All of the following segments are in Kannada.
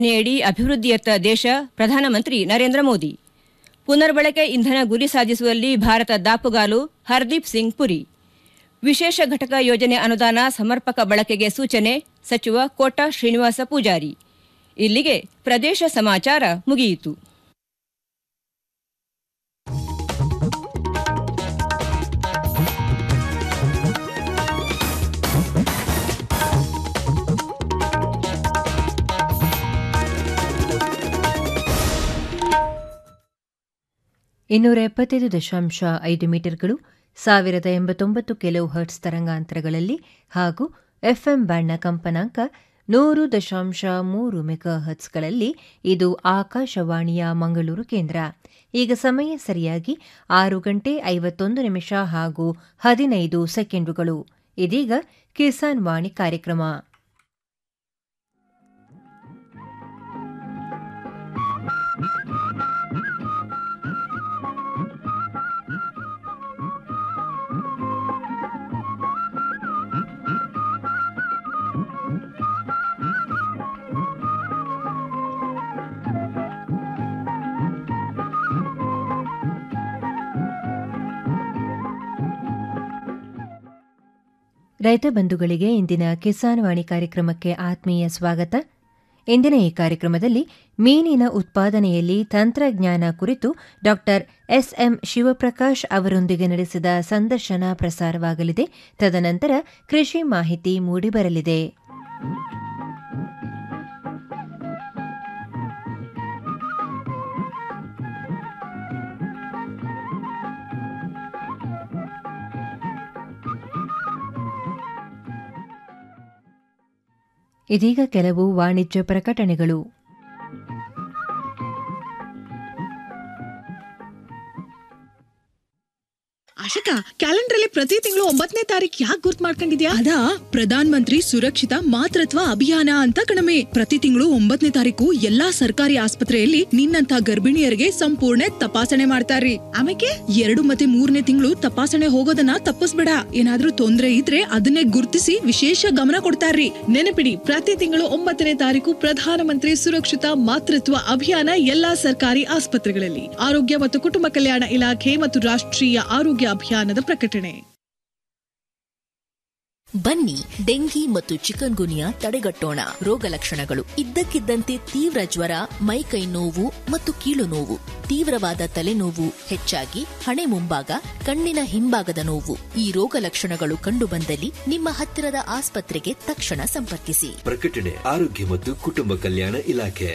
ಯೋಜನೆಯಡಿ ಅಭಿವೃದ್ಧಿಯತ್ತ ದೇಶ ಪ್ರಧಾನಮಂತ್ರಿ ನರೇಂದ್ರ ಮೋದಿ ಪುನರ್ಬಳಕೆ ಇಂಧನ ಗುರಿ ಸಾಧಿಸುವಲ್ಲಿ ಭಾರತ ದಾಪುಗಾಲು ಹರ್ದೀಪ್ ಸಿಂಗ್ ಪುರಿ ವಿಶೇಷ ಘಟಕ ಯೋಜನೆ ಅನುದಾನ ಸಮರ್ಪಕ ಬಳಕೆಗೆ ಸೂಚನೆ ಸಚಿವ ಕೋಟ ಶ್ರೀನಿವಾಸ ಪೂಜಾರಿ ಇಲ್ಲಿಗೆ ಪ್ರದೇಶ ಸಮಾಚಾರ ಮುಗಿಯಿತು ಇನ್ನೂರ ಎಪ್ಪತ್ತೈದು ದಶಾಂಶ ಐದು ಮೀಟರ್ಗಳು ಸಾವಿರದ ಎಂಬತ್ತೊಂಬತ್ತು ಕಿಲೋ ಹರ್ಟ್ಸ್ ತರಂಗಾಂತರಗಳಲ್ಲಿ ಹಾಗೂ ಎಫ್ಎಂ ಬ್ಯಾಂಡ್ನ ಕಂಪನಾಂಕ ನೂರು ದಶಾಂಶ ಮೂರು ಮೆಗಾ ಹರ್ಟ್ಸ್ಗಳಲ್ಲಿ ಇದು ಆಕಾಶವಾಣಿಯ ಮಂಗಳೂರು ಕೇಂದ್ರ ಈಗ ಸಮಯ ಸರಿಯಾಗಿ ಆರು ಗಂಟೆ ಐವತ್ತೊಂದು ನಿಮಿಷ ಹಾಗೂ ಹದಿನೈದು ಸೆಕೆಂಡುಗಳು ಇದೀಗ ಕಿಸಾನ್ ವಾಣಿ ಕಾರ್ಯಕ್ರಮ ರೈತ ಬಂಧುಗಳಿಗೆ ಇಂದಿನ ಕಿಸಾನ್ ವಾಣಿ ಕಾರ್ಯಕ್ರಮಕ್ಕೆ ಆತ್ಮೀಯ ಸ್ವಾಗತ ಇಂದಿನ ಈ ಕಾರ್ಯಕ್ರಮದಲ್ಲಿ ಮೀನಿನ ಉತ್ಪಾದನೆಯಲ್ಲಿ ತಂತ್ರಜ್ಞಾನ ಕುರಿತು ಡಾ ಎಸ್ಎಂ ಶಿವಪ್ರಕಾಶ್ ಅವರೊಂದಿಗೆ ನಡೆಸಿದ ಸಂದರ್ಶನ ಪ್ರಸಾರವಾಗಲಿದೆ ತದನಂತರ ಕೃಷಿ ಮಾಹಿತಿ ಮೂಡಿಬರಲಿದೆ ಇದೀಗ ಕೆಲವು ವಾಣಿಜ್ಯ ಪ್ರಕಟಣೆಗಳು ಆಶಿಕಾ ಕ್ಯಾಲೆಂಡರ್ ಅಲ್ಲಿ ಪ್ರತಿ ತಿಂಗಳು ಒಂಬತ್ತನೇ ತಾರೀಕು ಯಾಕೆ ಗುರ್ತ್ ಮಾಡ್ಕೊಂಡಿದ್ಯಾ ಅದಾ ಪ್ರಧಾನ್ ಮಂತ್ರಿ ಸುರಕ್ಷಿತ ಮಾತೃತ್ವ ಅಭಿಯಾನ ಅಂತ ಕಣಮೆ ಪ್ರತಿ ತಿಂಗಳು ಒಂಬತ್ತನೇ ತಾರೀಕು ಎಲ್ಲಾ ಸರ್ಕಾರಿ ಆಸ್ಪತ್ರೆಯಲ್ಲಿ ನಿನ್ನಂತ ಗರ್ಭಿಣಿಯರಿಗೆ ಸಂಪೂರ್ಣ ತಪಾಸಣೆ ಮಾಡ್ತಾರ್ರಿ ಆಮೇಲೆ ಎರಡು ಮತ್ತೆ ಮೂರನೇ ತಿಂಗಳು ತಪಾಸಣೆ ಹೋಗೋದನ್ನ ತಪ್ಪಿಸ್ಬೇಡ ಏನಾದ್ರೂ ತೊಂದ್ರೆ ಇದ್ರೆ ಅದನ್ನೇ ಗುರ್ತಿಸಿ ವಿಶೇಷ ಗಮನ ಕೊಡ್ತಾರ್ರಿ ನೆನಪಿಡಿ ಪ್ರತಿ ತಿಂಗಳು ಒಂಬತ್ತನೇ ತಾರೀಕು ಪ್ರಧಾನಮಂತ್ರಿ ಸುರಕ್ಷಿತ ಮಾತೃತ್ವ ಅಭಿಯಾನ ಎಲ್ಲಾ ಸರ್ಕಾರಿ ಆಸ್ಪತ್ರೆಗಳಲ್ಲಿ ಆರೋಗ್ಯ ಮತ್ತು ಕುಟುಂಬ ಕಲ್ಯಾಣ ಇಲಾಖೆ ಮತ್ತು ರಾಷ್ಟ್ರೀಯ ಆರೋಗ್ಯ ಅಭಿಯಾನದ ಪ್ರಕಟಣೆ ಬನ್ನಿ ಡೆಂಗಿ ಮತ್ತು ಚಿಕನ್ ಗುನಿಯಾ ತಡೆಗಟ್ಟೋಣ ರೋಗ ಲಕ್ಷಣಗಳು ಇದ್ದಕ್ಕಿದ್ದಂತೆ ತೀವ್ರ ಜ್ವರ ಮೈಕೈ ನೋವು ಮತ್ತು ಕೀಲು ನೋವು ತೀವ್ರವಾದ ತಲೆನೋವು ಹೆಚ್ಚಾಗಿ ಹಣೆ ಮುಂಭಾಗ ಕಣ್ಣಿನ ಹಿಂಭಾಗದ ನೋವು ಈ ರೋಗ ಲಕ್ಷಣಗಳು ಕಂಡುಬಂದಲ್ಲಿ ನಿಮ್ಮ ಹತ್ತಿರದ ಆಸ್ಪತ್ರೆಗೆ ತಕ್ಷಣ ಸಂಪರ್ಕಿಸಿ ಪ್ರಕಟಣೆ ಆರೋಗ್ಯ ಮತ್ತು ಕುಟುಂಬ ಕಲ್ಯಾಣ ಇಲಾಖೆ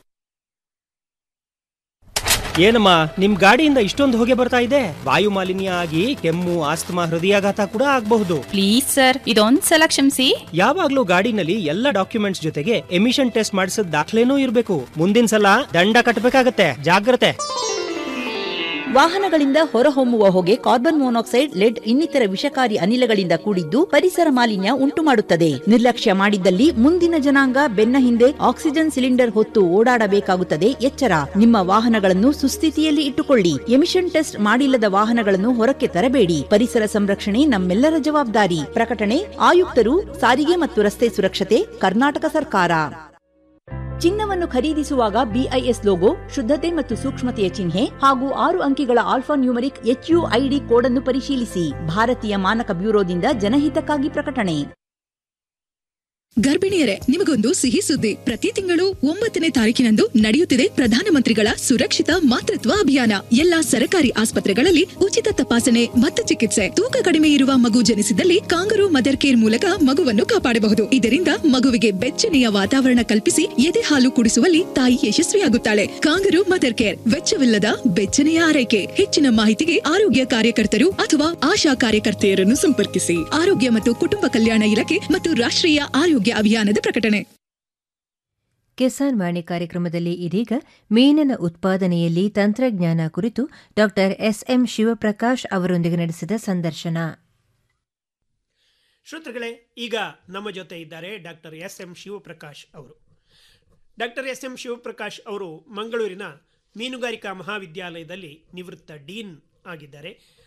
ಏನಮ್ಮ ನಿಮ್ ಗಾಡಿಯಿಂದ ಇಷ್ಟೊಂದು ಹೊಗೆ ಬರ್ತಾ ಇದೆ ವಾಯು ಮಾಲಿನ್ಯ ಆಗಿ ಕೆಮ್ಮು ಆಸ್ತಮಾ ಹೃದಯಾಘಾತ ಕೂಡ ಆಗಬಹುದು ಪ್ಲೀಸ್ ಸರ್ ಇದೊಂದ್ ಸಲ ಕ್ಷಮಿಸಿ ಯಾವಾಗ್ಲೂ ಗಾಡಿನಲ್ಲಿ ಎಲ್ಲ ಡಾಕ್ಯುಮೆಂಟ್ಸ್ ಜೊತೆಗೆ ಎಮಿಷನ್ ಟೆಸ್ಟ್ ಮಾಡಿಸಿದ ದಾಖಲೆನೂ ಇರಬೇಕು ಮುಂದಿನ ಸಲ ದಂಡ ಕಟ್ಟಬೇಕಾಗತ್ತೆ ಜಾಗ್ರತೆ ವಾಹನಗಳಿಂದ ಹೊರಹೊಮ್ಮುವ ಹೊಗೆ ಕಾರ್ಬನ್ ಮೊನಾಕ್ಸೈಡ್ ಲೆಡ್ ಇನ್ನಿತರ ವಿಷಕಾರಿ ಅನಿಲಗಳಿಂದ ಕೂಡಿದ್ದು ಪರಿಸರ ಮಾಲಿನ್ಯ ಉಂಟು ಮಾಡುತ್ತದೆ ನಿರ್ಲಕ್ಷ್ಯ ಮಾಡಿದ್ದಲ್ಲಿ ಮುಂದಿನ ಜನಾಂಗ ಬೆನ್ನ ಹಿಂದೆ ಆಕ್ಸಿಜನ್ ಸಿಲಿಂಡರ್ ಹೊತ್ತು ಓಡಾಡಬೇಕಾಗುತ್ತದೆ ಎಚ್ಚರ ನಿಮ್ಮ ವಾಹನಗಳನ್ನು ಸುಸ್ಥಿತಿಯಲ್ಲಿ ಇಟ್ಟುಕೊಳ್ಳಿ ಎಮಿಷನ್ ಟೆಸ್ಟ್ ಮಾಡಿಲ್ಲದ ವಾಹನಗಳನ್ನು ಹೊರಕ್ಕೆ ತರಬೇಡಿ ಪರಿಸರ ಸಂರಕ್ಷಣೆ ನಮ್ಮೆಲ್ಲರ ಜವಾಬ್ದಾರಿ ಪ್ರಕಟಣೆ ಆಯುಕ್ತರು ಸಾರಿಗೆ ಮತ್ತು ರಸ್ತೆ ಸುರಕ್ಷತೆ ಕರ್ನಾಟಕ ಸರ್ಕಾರ ಚಿನ್ನವನ್ನು ಖರೀದಿಸುವಾಗ ಬಿಐಎಸ್ ಲೋಗೋ ಶುದ್ಧತೆ ಮತ್ತು ಸೂಕ್ಷ್ಮತೆಯ ಚಿಹ್ನೆ ಹಾಗೂ ಆರು ಅಂಕಿಗಳ ಆಲ್ಫಾ ನ್ಯೂಮರಿಕ್ ಎಚ್ಯುಐಡಿ ಕೋಡ್ ಅನ್ನು ಪರಿಶೀಲಿಸಿ ಭಾರತೀಯ ಮಾನಕ ಬ್ಯೂರೋದಿಂದ ಜನಹಿತಕ್ಕಾಗಿ ಪ್ರಕಟಣೆ ಗರ್ಭಿಣಿಯರೇ ನಿಮಗೊಂದು ಸಿಹಿ ಸುದ್ದಿ ಪ್ರತಿ ತಿಂಗಳು ಒಂಬತ್ತನೇ ತಾರೀಕಿನಂದು ನಡೆಯುತ್ತಿದೆ ಪ್ರಧಾನಮಂತ್ರಿಗಳ ಸುರಕ್ಷಿತ ಮಾತೃತ್ವ ಅಭಿಯಾನ ಎಲ್ಲಾ ಸರ್ಕಾರಿ ಆಸ್ಪತ್ರೆಗಳಲ್ಲಿ ಉಚಿತ ತಪಾಸಣೆ ಮತ್ತು ಚಿಕಿತ್ಸೆ ತೂಕ ಕಡಿಮೆ ಇರುವ ಮಗು ಜನಿಸಿದಲ್ಲಿ ಕಾಂಗರು ಮದರ್ ಕೇರ್ ಮೂಲಕ ಮಗುವನ್ನು ಕಾಪಾಡಬಹುದು ಇದರಿಂದ ಮಗುವಿಗೆ ಬೆಚ್ಚನೆಯ ವಾತಾವರಣ ಕಲ್ಪಿಸಿ ಎದೆ ಹಾಲು ಕುಡಿಸುವಲ್ಲಿ ತಾಯಿ ಯಶಸ್ವಿಯಾಗುತ್ತಾಳೆ ಕಾಂಗರು ಮದರ್ ಕೇರ್ ವೆಚ್ಚವಿಲ್ಲದ ಬೆಚ್ಚನೆಯ ಆರೈಕೆ ಹೆಚ್ಚಿನ ಮಾಹಿತಿಗೆ ಆರೋಗ್ಯ ಕಾರ್ಯಕರ್ತರು ಅಥವಾ ಆಶಾ ಕಾರ್ಯಕರ್ತೆಯರನ್ನು ಸಂಪರ್ಕಿಸಿ ಆರೋಗ್ಯ ಮತ್ತು ಕುಟುಂಬ ಕಲ್ಯಾಣ ಇಲಾಖೆ ಮತ್ತು ರಾಷ್ಟ್ರೀಯ ಆರೋಗ್ಯ ಅಭಿಯಾನದ ಪ್ರಕಟಣೆ ಕಿಸಾನ್ ವಾಣಿ ಕಾರ್ಯಕ್ರಮದಲ್ಲಿ ಇದೀಗ ಮೀನಿನ ಉತ್ಪಾದನೆಯಲ್ಲಿ ತಂತ್ರಜ್ಞಾನ ಕುರಿತು ಡಾ ಎಸ್ಎಂ ಶಿವಪ್ರಕಾಶ್ ಅವರೊಂದಿಗೆ ನಡೆಸಿದ ಸಂದರ್ಶನ ಶ್ರೋತೃಗಳೇ ಈಗ ನಮ್ಮ ಜೊತೆ ಇದ್ದಾರೆ ಡಾಕ್ಟರ್ ಎಸ್ ಎಂ ಶಿವಪ್ರಕಾಶ್ ಅವರು ಡಾಕ್ಟರ್ ಎಸ್ ಎಂ ಶಿವಪ್ರಕಾಶ್ ಅವರು ಮಂಗಳೂರಿನ ಮೀನುಗಾರಿಕಾ ಮಹಾವಿದ್ಯಾಲಯದಲ್ಲಿ ನಿವೃತ್ತ ಡೀನ್ ಆಗಿದ್ದಾರೆ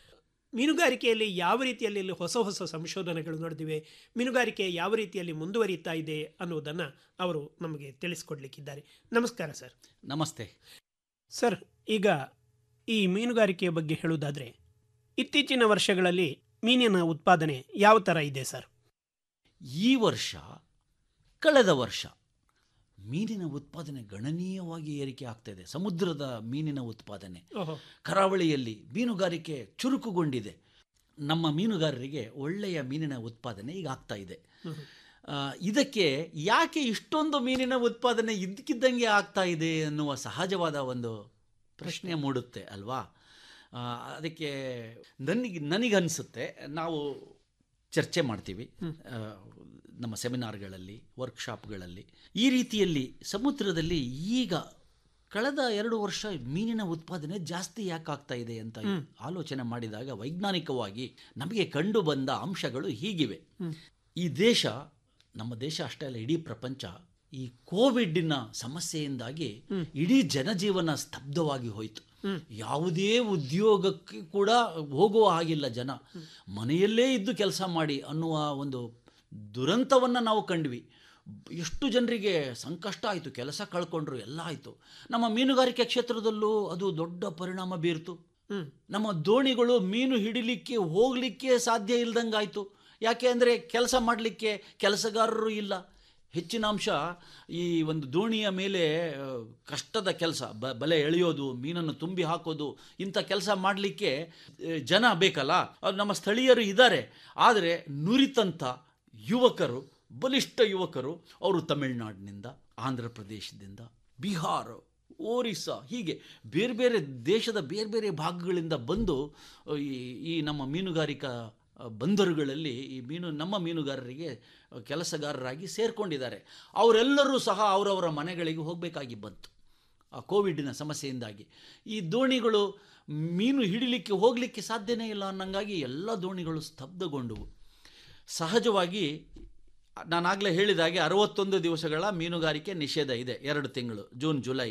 ಮೀನುಗಾರಿಕೆಯಲ್ಲಿ ಯಾವ ರೀತಿಯಲ್ಲಿ ಇಲ್ಲಿ ಹೊಸ ಹೊಸ ಸಂಶೋಧನೆಗಳು ನಡೆದಿವೆ ಮೀನುಗಾರಿಕೆ ಯಾವ ರೀತಿಯಲ್ಲಿ ಮುಂದುವರಿಯುತ್ತಾ ಇದೆ ಅನ್ನೋದನ್ನು ಅವರು ನಮಗೆ ತಿಳಿಸ್ಕೊಡ್ಲಿಕ್ಕಿದ್ದಾರೆ ನಮಸ್ಕಾರ ಸರ್ ನಮಸ್ತೆ ಸರ್ ಈಗ ಈ ಮೀನುಗಾರಿಕೆಯ ಬಗ್ಗೆ ಹೇಳುವುದಾದರೆ ಇತ್ತೀಚಿನ ವರ್ಷಗಳಲ್ಲಿ ಮೀನಿನ ಉತ್ಪಾದನೆ ಯಾವ ಥರ ಇದೆ ಸರ್ ಈ ವರ್ಷ ಕಳೆದ ವರ್ಷ ಮೀನಿನ ಉತ್ಪಾದನೆ ಗಣನೀಯವಾಗಿ ಏರಿಕೆ ಆಗ್ತಾ ಇದೆ ಸಮುದ್ರದ ಮೀನಿನ ಉತ್ಪಾದನೆ ಓಹೋ ಕರಾವಳಿಯಲ್ಲಿ ಮೀನುಗಾರಿಕೆ ಚುರುಕುಗೊಂಡಿದೆ ನಮ್ಮ ಮೀನುಗಾರರಿಗೆ ಒಳ್ಳೆಯ ಮೀನಿನ ಉತ್ಪಾದನೆ ಈಗ ಆಗ್ತಾ ಇದೆ ಆ, ಇದಕ್ಕೆ ಯಾಕೆ ಇಷ್ಟೊಂದು ಮೀನಿನ ಉತ್ಪಾದನೆ ಇದ್ದಕ್ಕಿದ್ದಂಗೆ ಆಗ್ತಾ ಇದೆ ಅನ್ನುವ ಸಹಜವಾದ ಒಂದು ಪ್ರಶ್ನೆ ಮೂಡುತ್ತೆ ಅಲ್ವಾ ಆ, ಅದಕ್ಕೆ ನನಗೆ ನನಗನ್ಸುತ್ತೆ ನಾವು ಚರ್ಚೆ ಮಾಡ್ತೀವಿ ಆ, ನಮ್ಮ ಸೆಮಿನಾರ್ಗಳಲ್ಲಿ ವರ್ಕ್ಶಾಪ್ಗಳಲ್ಲಿ ಈ ರೀತಿಯಲ್ಲಿ ಸಮುದ್ರದಲ್ಲಿ ಈಗ ಕಳೆದ ಎರಡು ವರ್ಷ ಮೀನಿನ ಉತ್ಪಾದನೆ ಜಾಸ್ತಿ ಯಾಕೆ ಆಗ್ತಾ ಇದೆ ಅಂತ ಆಲೋಚನೆ ಮಾಡಿದಾಗ ವೈಜ್ಞಾನಿಕವಾಗಿ ನಮಗೆ ಕಂಡು ಬಂದ ಅಂಶಗಳು ಹೀಗಿವೆ ಈ ದೇಶ ನಮ್ಮ ದೇಶ ಅಷ್ಟೇ ಅಲ್ಲ ಇಡೀ ಪ್ರಪಂಚ ಈ ಕೋವಿಡ್ನ ಸಮಸ್ಯೆಯಿಂದಾಗಿ ಇಡೀ ಜನಜೀವನ ಸ್ತಬ್ಧವಾಗಿ ಹೋಯಿತು ಯಾವುದೇ ಉದ್ಯೋಗಕ್ಕೆ ಕೂಡ ಹೋಗುವ ಹಾಗಿಲ್ಲ ಜನ ಮನೆಯಲ್ಲೇ ಇದ್ದು ಕೆಲಸ ಮಾಡಿ ಅನ್ನುವ ಒಂದು ದುರಂತವನ್ನು ನಾವು ಕಂಡ್ವಿ ಎಷ್ಟು ಜನರಿಗೆ ಸಂಕಷ್ಟ ಆಯಿತು ಕೆಲಸ ಕಳ್ಕೊಂಡ್ರು ಎಲ್ಲ ಆಯಿತು ನಮ್ಮ ಮೀನುಗಾರಿಕೆ ಕ್ಷೇತ್ರದಲ್ಲೂ ಅದು ದೊಡ್ಡ ಪರಿಣಾಮ ಬೀರ್ತು ನಮ್ಮ ದೋಣಿಗಳು ಮೀನು ಹಿಡಿಲಿಕ್ಕೆ ಹೋಗಲಿಕ್ಕೆ ಸಾಧ್ಯ ಇಲ್ದಂಗಾಯಿತು ಯಾಕೆ ಅಂದರೆ ಕೆಲಸ ಮಾಡಲಿಕ್ಕೆ ಕೆಲಸಗಾರರು ಇಲ್ಲ ಹೆಚ್ಚಿನ ಅಂಶ ಈ ಒಂದು ದೋಣಿಯ ಮೇಲೆ ಆ, ಕಷ್ಟದ ಕೆಲಸ ಬ ಬಲೆ ಎಳೆಯೋದು ಮೀನನ್ನು ತುಂಬಿ ಹಾಕೋದು ಇಂಥ ಕೆಲಸ ಮಾಡಲಿಕ್ಕೆ ಜನ ಬೇಕಲ್ಲ ಅದು ನಮ್ಮ ಸ್ಥಳೀಯರು ಇದ್ದಾರೆ ಆದರೆ ನುರಿತಂಥ ಯುವಕರು ಬಲಿಷ್ಠ ಯುವಕರು ಅವರು ತಮಿಳುನಾಡಿನಿಂದ ಆಂಧ್ರ ಪ್ರದೇಶದಿಂದ ಬಿಹಾರ ಒರಿಸ್ಸಾ ಹೀಗೆ ಬೇರೆ ಬೇರೆ ದೇಶದ ಬೇರೆ ಬೇರೆ ಭಾಗಗಳಿಂದ ಬಂದು ಆ, ಈ ಈ ನಮ್ಮ ಮೀನುಗಾರಿಕಾ ಆ, ಬಂದರುಗಳಲ್ಲಿ ಈ ಮೀನು ನಮ್ಮ ಮೀನುಗಾರರಿಗೆ ಆ, ಕೆಲಸಗಾರರಾಗಿ ಸೇರಿಕೊಂಡಿದ್ದಾರೆ ಅವರೆಲ್ಲರೂ ಸಹ ಅವರವರ ಮನೆಗಳಿಗೆ ಹೋಗಬೇಕಾಗಿ ಬಂತು ಆ ಕೋವಿಡ್ನ ಸಮಸ್ಯೆಯಿಂದಾಗಿ ಈ ದೋಣಿಗಳು ಮೀನು ಹಿಡಿಲಿಕ್ಕೆ ಹೋಗಲಿಕ್ಕೆ ಸಾಧ್ಯನೇ ಇಲ್ಲ ಅನ್ನಂಗಾಗಿ ಎಲ್ಲ ದೋಣಿಗಳು ಸ್ತಬ್ಧಗೊಂಡವು ಸಹಜವಾಗಿ ನಾನಾಗಲೇ ಹೇಳಿದ ಹಾಗೆ ಅರವತ್ತೊಂದು ದಿವಸಗಳ ಮೀನುಗಾರಿಕೆ ನಿಷೇಧ ಇದೆ ಎರಡು ತಿಂಗಳು ಜೂನ್ ಜುಲೈ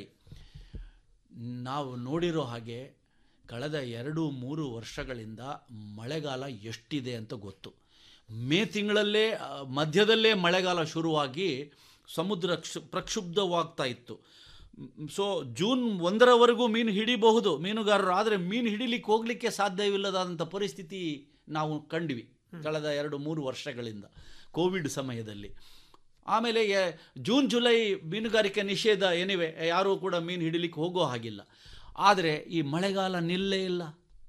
ನಾವು ನೋಡಿರೋ ಹಾಗೆ ಕಳೆದ ಎರಡು ಮೂರು ವರ್ಷಗಳಿಂದ ಮಳೆಗಾಲ ಎಷ್ಟಿದೆ ಅಂತ ಗೊತ್ತು ಮೇ ತಿಂಗಳಲ್ಲೇ ಆ, ಮಧ್ಯದಲ್ಲೇ ಮಳೆಗಾಲ ಶುರುವಾಗಿ ಸಮುದ್ರ ಕ್ಷು ಪ್ರಕ್ಷುಬ್ಧವಾಗ್ತಾ ಇತ್ತು ಸೊ ಜೂನ್ ಒಂದರವರೆಗೂ ಮೀನು ಹಿಡಿಬಹುದು ಮೀನುಗಾರರು ಆದರೆ ಮೀನು ಹಿಡಿಲಿಕ್ಕೆ ಹೋಗಲಿಕ್ಕೆ ಸಾಧ್ಯವಿಲ್ಲದಾದಂಥ ಪರಿಸ್ಥಿತಿ ನಾವು ಕಂಡ್ವಿ ಕಳೆದ ಎರಡು ಮೂರು ವರ್ಷಗಳಿಂದ ಕೋವಿಡ್ ಸಮಯದಲ್ಲಿ ಆಮೇಲೆ ಎ- ಜೂನ್ ಜುಲೈ ಮೀನುಗಾರಿಕೆ ನಿಷೇಧ ಏನಿವೆ ಯಾರೂ ಕೂಡ ಮೀನು ಹಿಡಿಲಿಕ್ಕೆ ಹೋಗೋ ಹಾಗಿಲ್ಲ ಆದರೆ ಈ ಮಳೆಗಾಲ ನಿಲ್ಲೇ ಇಲ್ಲ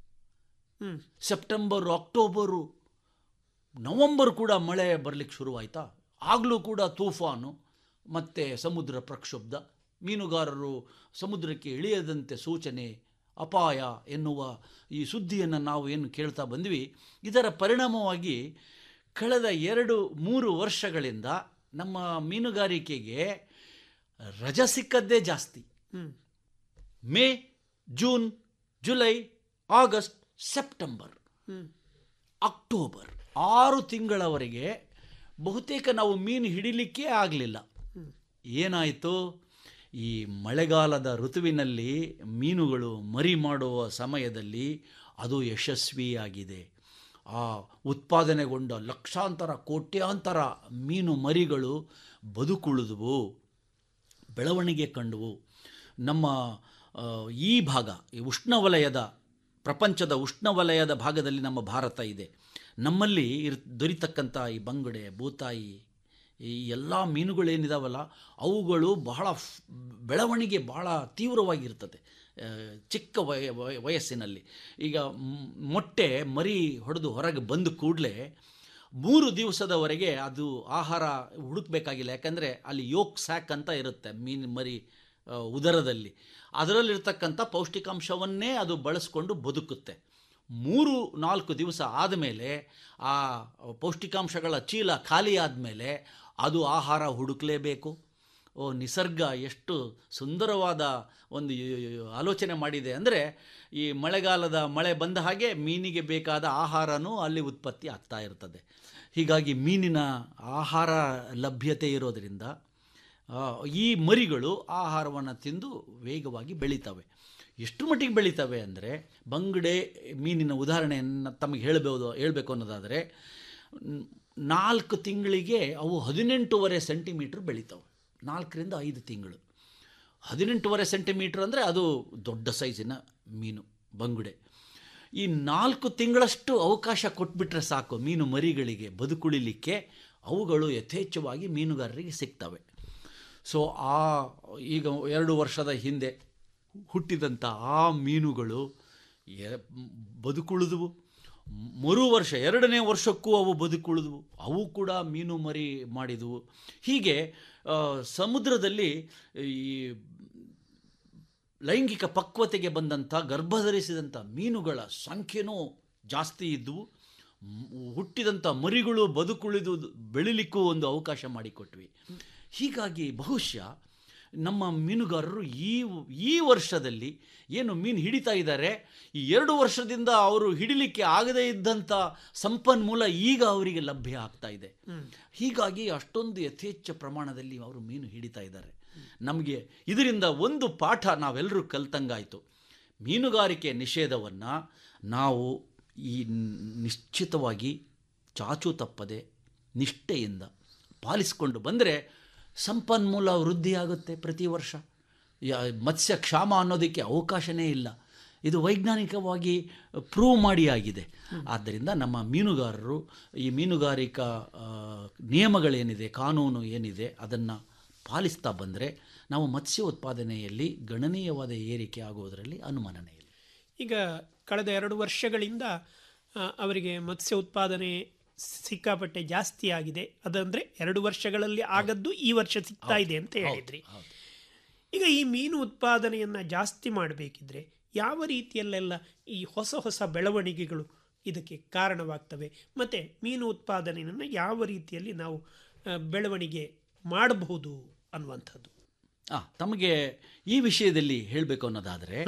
ಸೆಪ್ಟೆಂಬರ್ ಅಕ್ಟೋಬರು ನವಂಬರ್ ಕೂಡ ಮಳೆ ಬರಲಿಕ್ಕೆ ಶುರುವಾಯಿತಾ ಆಗಲೂ ಕೂಡ ತೂಫಾನು ಮತ್ತು ಸಮುದ್ರ ಪ್ರಕ್ಷುಬ್ಧ ಮೀನುಗಾರರು ಸಮುದ್ರಕ್ಕೆ ಇಳಿಯದಂತೆ ಸೂಚನೆ ಅಪಾಯ ಎನ್ನುವ ಈ ಸುದ್ದಿಯನ್ನು ನಾವು ಏನು ಕೇಳ್ತಾ ಬಂದ್ವಿ ಇದರ ಪರಿಣಾಮವಾಗಿ ಕಳೆದ ಎರಡು ಮೂರು ವರ್ಷಗಳಿಂದ ನಮ್ಮ ಮೀನುಗಾರಿಕೆಗೆ ರಜೆ ಸಿಕ್ಕದ್ದೇ ಜಾಸ್ತಿ May June July August September October ಆರು ತಿಂಗಳವರೆಗೆ ಬಹುತೇಕ ನಾವು ಮೀನು ಹಿಡಿಲಿಕ್ಕೆ ಆಗಲಿಲ್ಲ ಏನಾಯಿತು ಈ ಮಳೆಗಾಲದ ಋತುವಿನಲ್ಲಿ ಮೀನುಗಳು ಮರಿ ಮಾಡುವ ಸಮಯದಲ್ಲಿ ಅದು ಯಶಸ್ವಿಯಾಗಿದೆ ಆ ಉತ್ಪಾದನೆಗೊಂಡ ಲಕ್ಷಾಂತರ ಕೋಟ್ಯಾಂತರ ಮೀನು ಮರಿಗಳು ಬದುಕುಳಿದುವು ಬೆಳವಣಿಗೆ ಕಂಡುವು ನಮ್ಮ ಆ, ಈ ಭಾಗ ಈ ಉಷ್ಣವಲಯದ ಪ್ರಪಂಚದ ಉಷ್ಣವಲಯದ ಭಾಗದಲ್ಲಿ ನಮ್ಮ ಭಾರತ ಇದೆ ನಮ್ಮಲ್ಲಿ ಇರ್ ದೊರಿತಕ್ಕಂಥ ಈ ಬಂಗುಡೆ ಬೂತಾಯಿ ಈ ಎಲ್ಲ ಮೀನುಗಳೇನಿದಾವಲ್ಲ ಅವುಗಳು ಬಹಳ ಫ್- ಬೆಳವಣಿಗೆ ಬಹಳ ತೀವ್ರವಾಗಿರ್ತದೆ ಆ, ಚಿಕ್ಕ ವಯ ವಯ- ವಯಸ್ಸಿನಲ್ಲಿ ಈಗ ಮ್- ಮೊಟ್ಟೆ ಮರಿ ಹೊಡೆದು ಹೊರಗೆ ಬಂದ ಕೂಡಲೇ ಮೂರು ದಿವಸದವರೆಗೆ ಅದು ಆಹಾರ ಹುಡುಕಬೇಕಾಗಿಲ್ಲ ಯಾಕಂದರೆ ಅಲ್ಲಿ ಯೋಕ್ ಸ್ಯಾಕ್ ಅಂತ ಇರುತ್ತೆ ಮೀನು ಮರಿ ಆ, ಉದರದಲ್ಲಿ ಅದರಲ್ಲಿರ್ತಕ್ಕಂಥ ಪೌಷ್ಟಿಕಾಂಶವನ್ನೇ ಅದು ಬಳಸ್ಕೊಂಡು ಬದುಕುತ್ತೆ ಮೂರು ನಾಲ್ಕು ದಿವಸ ಆದಮೇಲೆ ಆ ಪೌಷ್ಟಿಕಾಂಶಗಳ ಚೀಲ ಖಾಲಿ ಆದಮೇಲೆ ಅದು ಆಹಾರ ಹುಡುಕಲೇಬೇಕು ಓ ನಿಸರ್ಗ ಎಷ್ಟು ಸುಂದರವಾದ ಒಂದು ಆಲೋಚನೆ ಮಾಡಿದೆ ಅಂದರೆ ಈ ಮಳೆಗಾಲದ ಮಳೆ ಬಂದ ಹಾಗೆ ಮೀನಿಗೆ ಬೇಕಾದ ಆಹಾರನೂ ಅಲ್ಲಿ ಉತ್ಪತ್ತಿ ಆಗ್ತಾ ಇರ್ತದೆ ಹೀಗಾಗಿ ಮೀನಿನ ಆಹಾರ ಲಭ್ಯತೆ ಇರೋದರಿಂದ ಆ, ಈ ಮರಿಗಳು ಆಹಾರವನ್ನು ತಿಂದು ವೇಗವಾಗಿ ಬೆಳೀತವೆ ಎಷ್ಟು ಮಟ್ಟಿಗೆ ಬೆಳೀತವೆ ಅಂದರೆ ಬಂಗಡೆ ಮೀನಿನ ಉದಾಹರಣೆಯನ್ನು ತಮಗೆ ಹೇಳಬಹುದು ಹೇಳಬೇಕು ಅನ್ನೋದಾದರೆ ನ್- ನಾಲ್ಕು ತಿಂಗಳಿಗೆ ಅವು ಹದಿನೆಂಟೂವರೆ ಸೆಂಟಿಮೀಟ್ರ್ ಬೆಳೀತವೆ ನಾಲ್ಕರಿಂದ ಐದು ತಿಂಗಳು ಹದಿನೆಂಟೂವರೆ ಸೆಂಟಿಮೀಟ್ರ್ ಅಂದರೆ ಅದು ದೊಡ್ಡ ಸೈಜಿನ ಮೀನು ಬಂಗುಡೆ ಈ ನಾಲ್ಕು ತಿಂಗಳಷ್ಟು ಅವಕಾಶ ಕೊಟ್ಬಿಟ್ರೆ ಸಾಕು ಮೀನು ಮರಿಗಳಿಗೆ ಬದುಕುಳಿಲಿಕ್ಕೆ ಅವುಗಳು ಯಥೇಚ್ಛವಾಗಿ ಮೀನುಗಾರರಿಗೆ ಸಿಗ್ತವೆ ಸೊ ಆ ಈಗ ಎರಡು ವರ್ಷದ ಹಿಂದೆ ಹುಟ್ಟಿದಂಥ ಆ ಮೀನುಗಳು ಎ- ಬದುಕುಳಿದವು ಮರು ವರ್ಷ ಎರಡನೇ ವರ್ಷಕ್ಕೂ ಅವು ಬದುಕುಳಿದವು ಅವು ಕೂಡ ಮೀನು ಮರಿ ಮಾಡಿದವು ಹೀಗೆ ಆ, ಸಮುದ್ರದಲ್ಲಿ ಈ ಲೈಂಗಿಕ ಪಕ್ವತೆಗೆ ಬಂದಂಥ ಗರ್ಭಧರಿಸಿದಂಥ ಮೀನುಗಳ ಸಂಖ್ಯೆನೂ ಜಾಸ್ತಿ ಇದ್ದವು ಮ್- ಹುಟ್ಟಿದಂಥ ಮರಿಗಳು ಬದುಕುಳಿದು ಬೆಳಿಲಿಕ್ಕೂ ಒಂದು ಅವಕಾಶ ಮಾಡಿಕೊಟ್ವಿ ಹೀಗಾಗಿ ಬಹುಶಃ ನಮ್ಮ ಮೀನುಗಾರರು ಈ ಈ ವರ್ಷದಲ್ಲಿ ಏನು ಮೀನು ಹಿಡಿತಾ ಇದ್ದಾರೆ ಈ ಎರಡು ವರ್ಷದಿಂದ ಅವರು ಹಿಡಿಲಿಕ್ಕೆ ಆಗದೇ ಇದ್ದಂಥ ಸಂಪನ್ಮೂಲ ಈಗ ಅವರಿಗೆ ಲಭ್ಯ ಆಗ್ತಾ ಇದೆ ಹೀಗಾಗಿ ಅಷ್ಟೊಂದು ಯಥೇಚ್ಛ ಪ್ರಮಾಣದಲ್ಲಿ ಅವರು ಮೀನು ಹಿಡಿತಾ ಇದ್ದಾರೆ ನಮಗೆ ಇದರಿಂದ ಒಂದು ಪಾಠ ನಾವೆಲ್ಲರೂ ಕಲ್ತಂಗಾಯಿತು ಮೀನುಗಾರಿಕೆ ನಿಷೇಧವನ್ನು ನಾವು ಈ ನಿಶ್ಚಿತವಾಗಿ ಚಾಚು ತಪ್ಪದೆ ನಿಷ್ಠೆಯಿಂದ ಪಾಲಿಸಿಕೊಂಡು ಬಂದರೆ ಸಂಪನ್ಮೂಲ ವೃದ್ಧಿಯಾಗುತ್ತೆ ಪ್ರತಿ ವರ್ಷ ಯಾ- ಮತ್ಸ್ಯ ಕ್ಷಾಮ ಅನ್ನೋದಕ್ಕೆ ಅವಕಾಶನೇ ಇಲ್ಲ ಇದು ವೈಜ್ಞಾನಿಕವಾಗಿ ಪ್ರೂವ್ ಮಾಡಿ ಆಗಿದೆ ಆದ್ದರಿಂದ ನಮ್ಮ ಮೀನುಗಾರರು ಈ ಮೀನುಗಾರಿಕಾ ಆ, ನಿಯಮಗಳೇನಿದೆ ಕಾನೂನು ಏನಿದೆ ಅದನ್ನು ಪಾಲಿಸ್ತಾ ಬಂದರೆ ನಾವು ಮತ್ಸ್ಯ ಉತ್ಪಾದನೆಯಲ್ಲಿ ಗಣನೀಯವಾದ ಏರಿಕೆ ಆಗುವುದರಲ್ಲಿ ಅನುಮಾನನೇ ಇಲ್ಲ ಈಗ ಕಳೆದ ಎರಡು ವರ್ಷಗಳಿಂದ ಆ, ಅವರಿಗೆ ಮತ್ಸ್ಯ ಉತ್ಪಾದನೆ ಸಿಕ್ಕಾಪಟ್ಟೆ ಜಾಸ್ತಿ ಆಗಿದೆ ಅದಂದ್ರೆ ಎರಡು ವರ್ಷಗಳಲ್ಲಿ ಆಗದ್ದು ಈ ವರ್ಷ ಸಿಗ್ತಾ ಇದೆ ಅಂತ ಹೇಳಿದ್ರಿ ಈಗ ಈ ಮೀನು ಉತ್ಪಾದನೆಯನ್ನು ಜಾಸ್ತಿ ಮಾಡಬೇಕಿದ್ರೆ ಯಾವ ರೀತಿಯಲ್ಲೆಲ್ಲ ಈ ಹೊಸ ಹೊಸ ಬೆಳವಣಿಗೆಗಳು ಇದಕ್ಕೆ ಕಾರಣವಾಗ್ತವೆ ಮತ್ತು ಮೀನು ಉತ್ಪಾದನೆಯನ್ನು ಯಾವ ರೀತಿಯಲ್ಲಿ ನಾವು ಆ, ಬೆಳವಣಿಗೆ ಮಾಡಬಹುದು ಅನ್ನುವಂಥದ್ದು ಆ, ತಮಗೆ ಈ ವಿಷಯದಲ್ಲಿ ಹೇಳಬೇಕು ಅನ್ನೋದಾದರೆ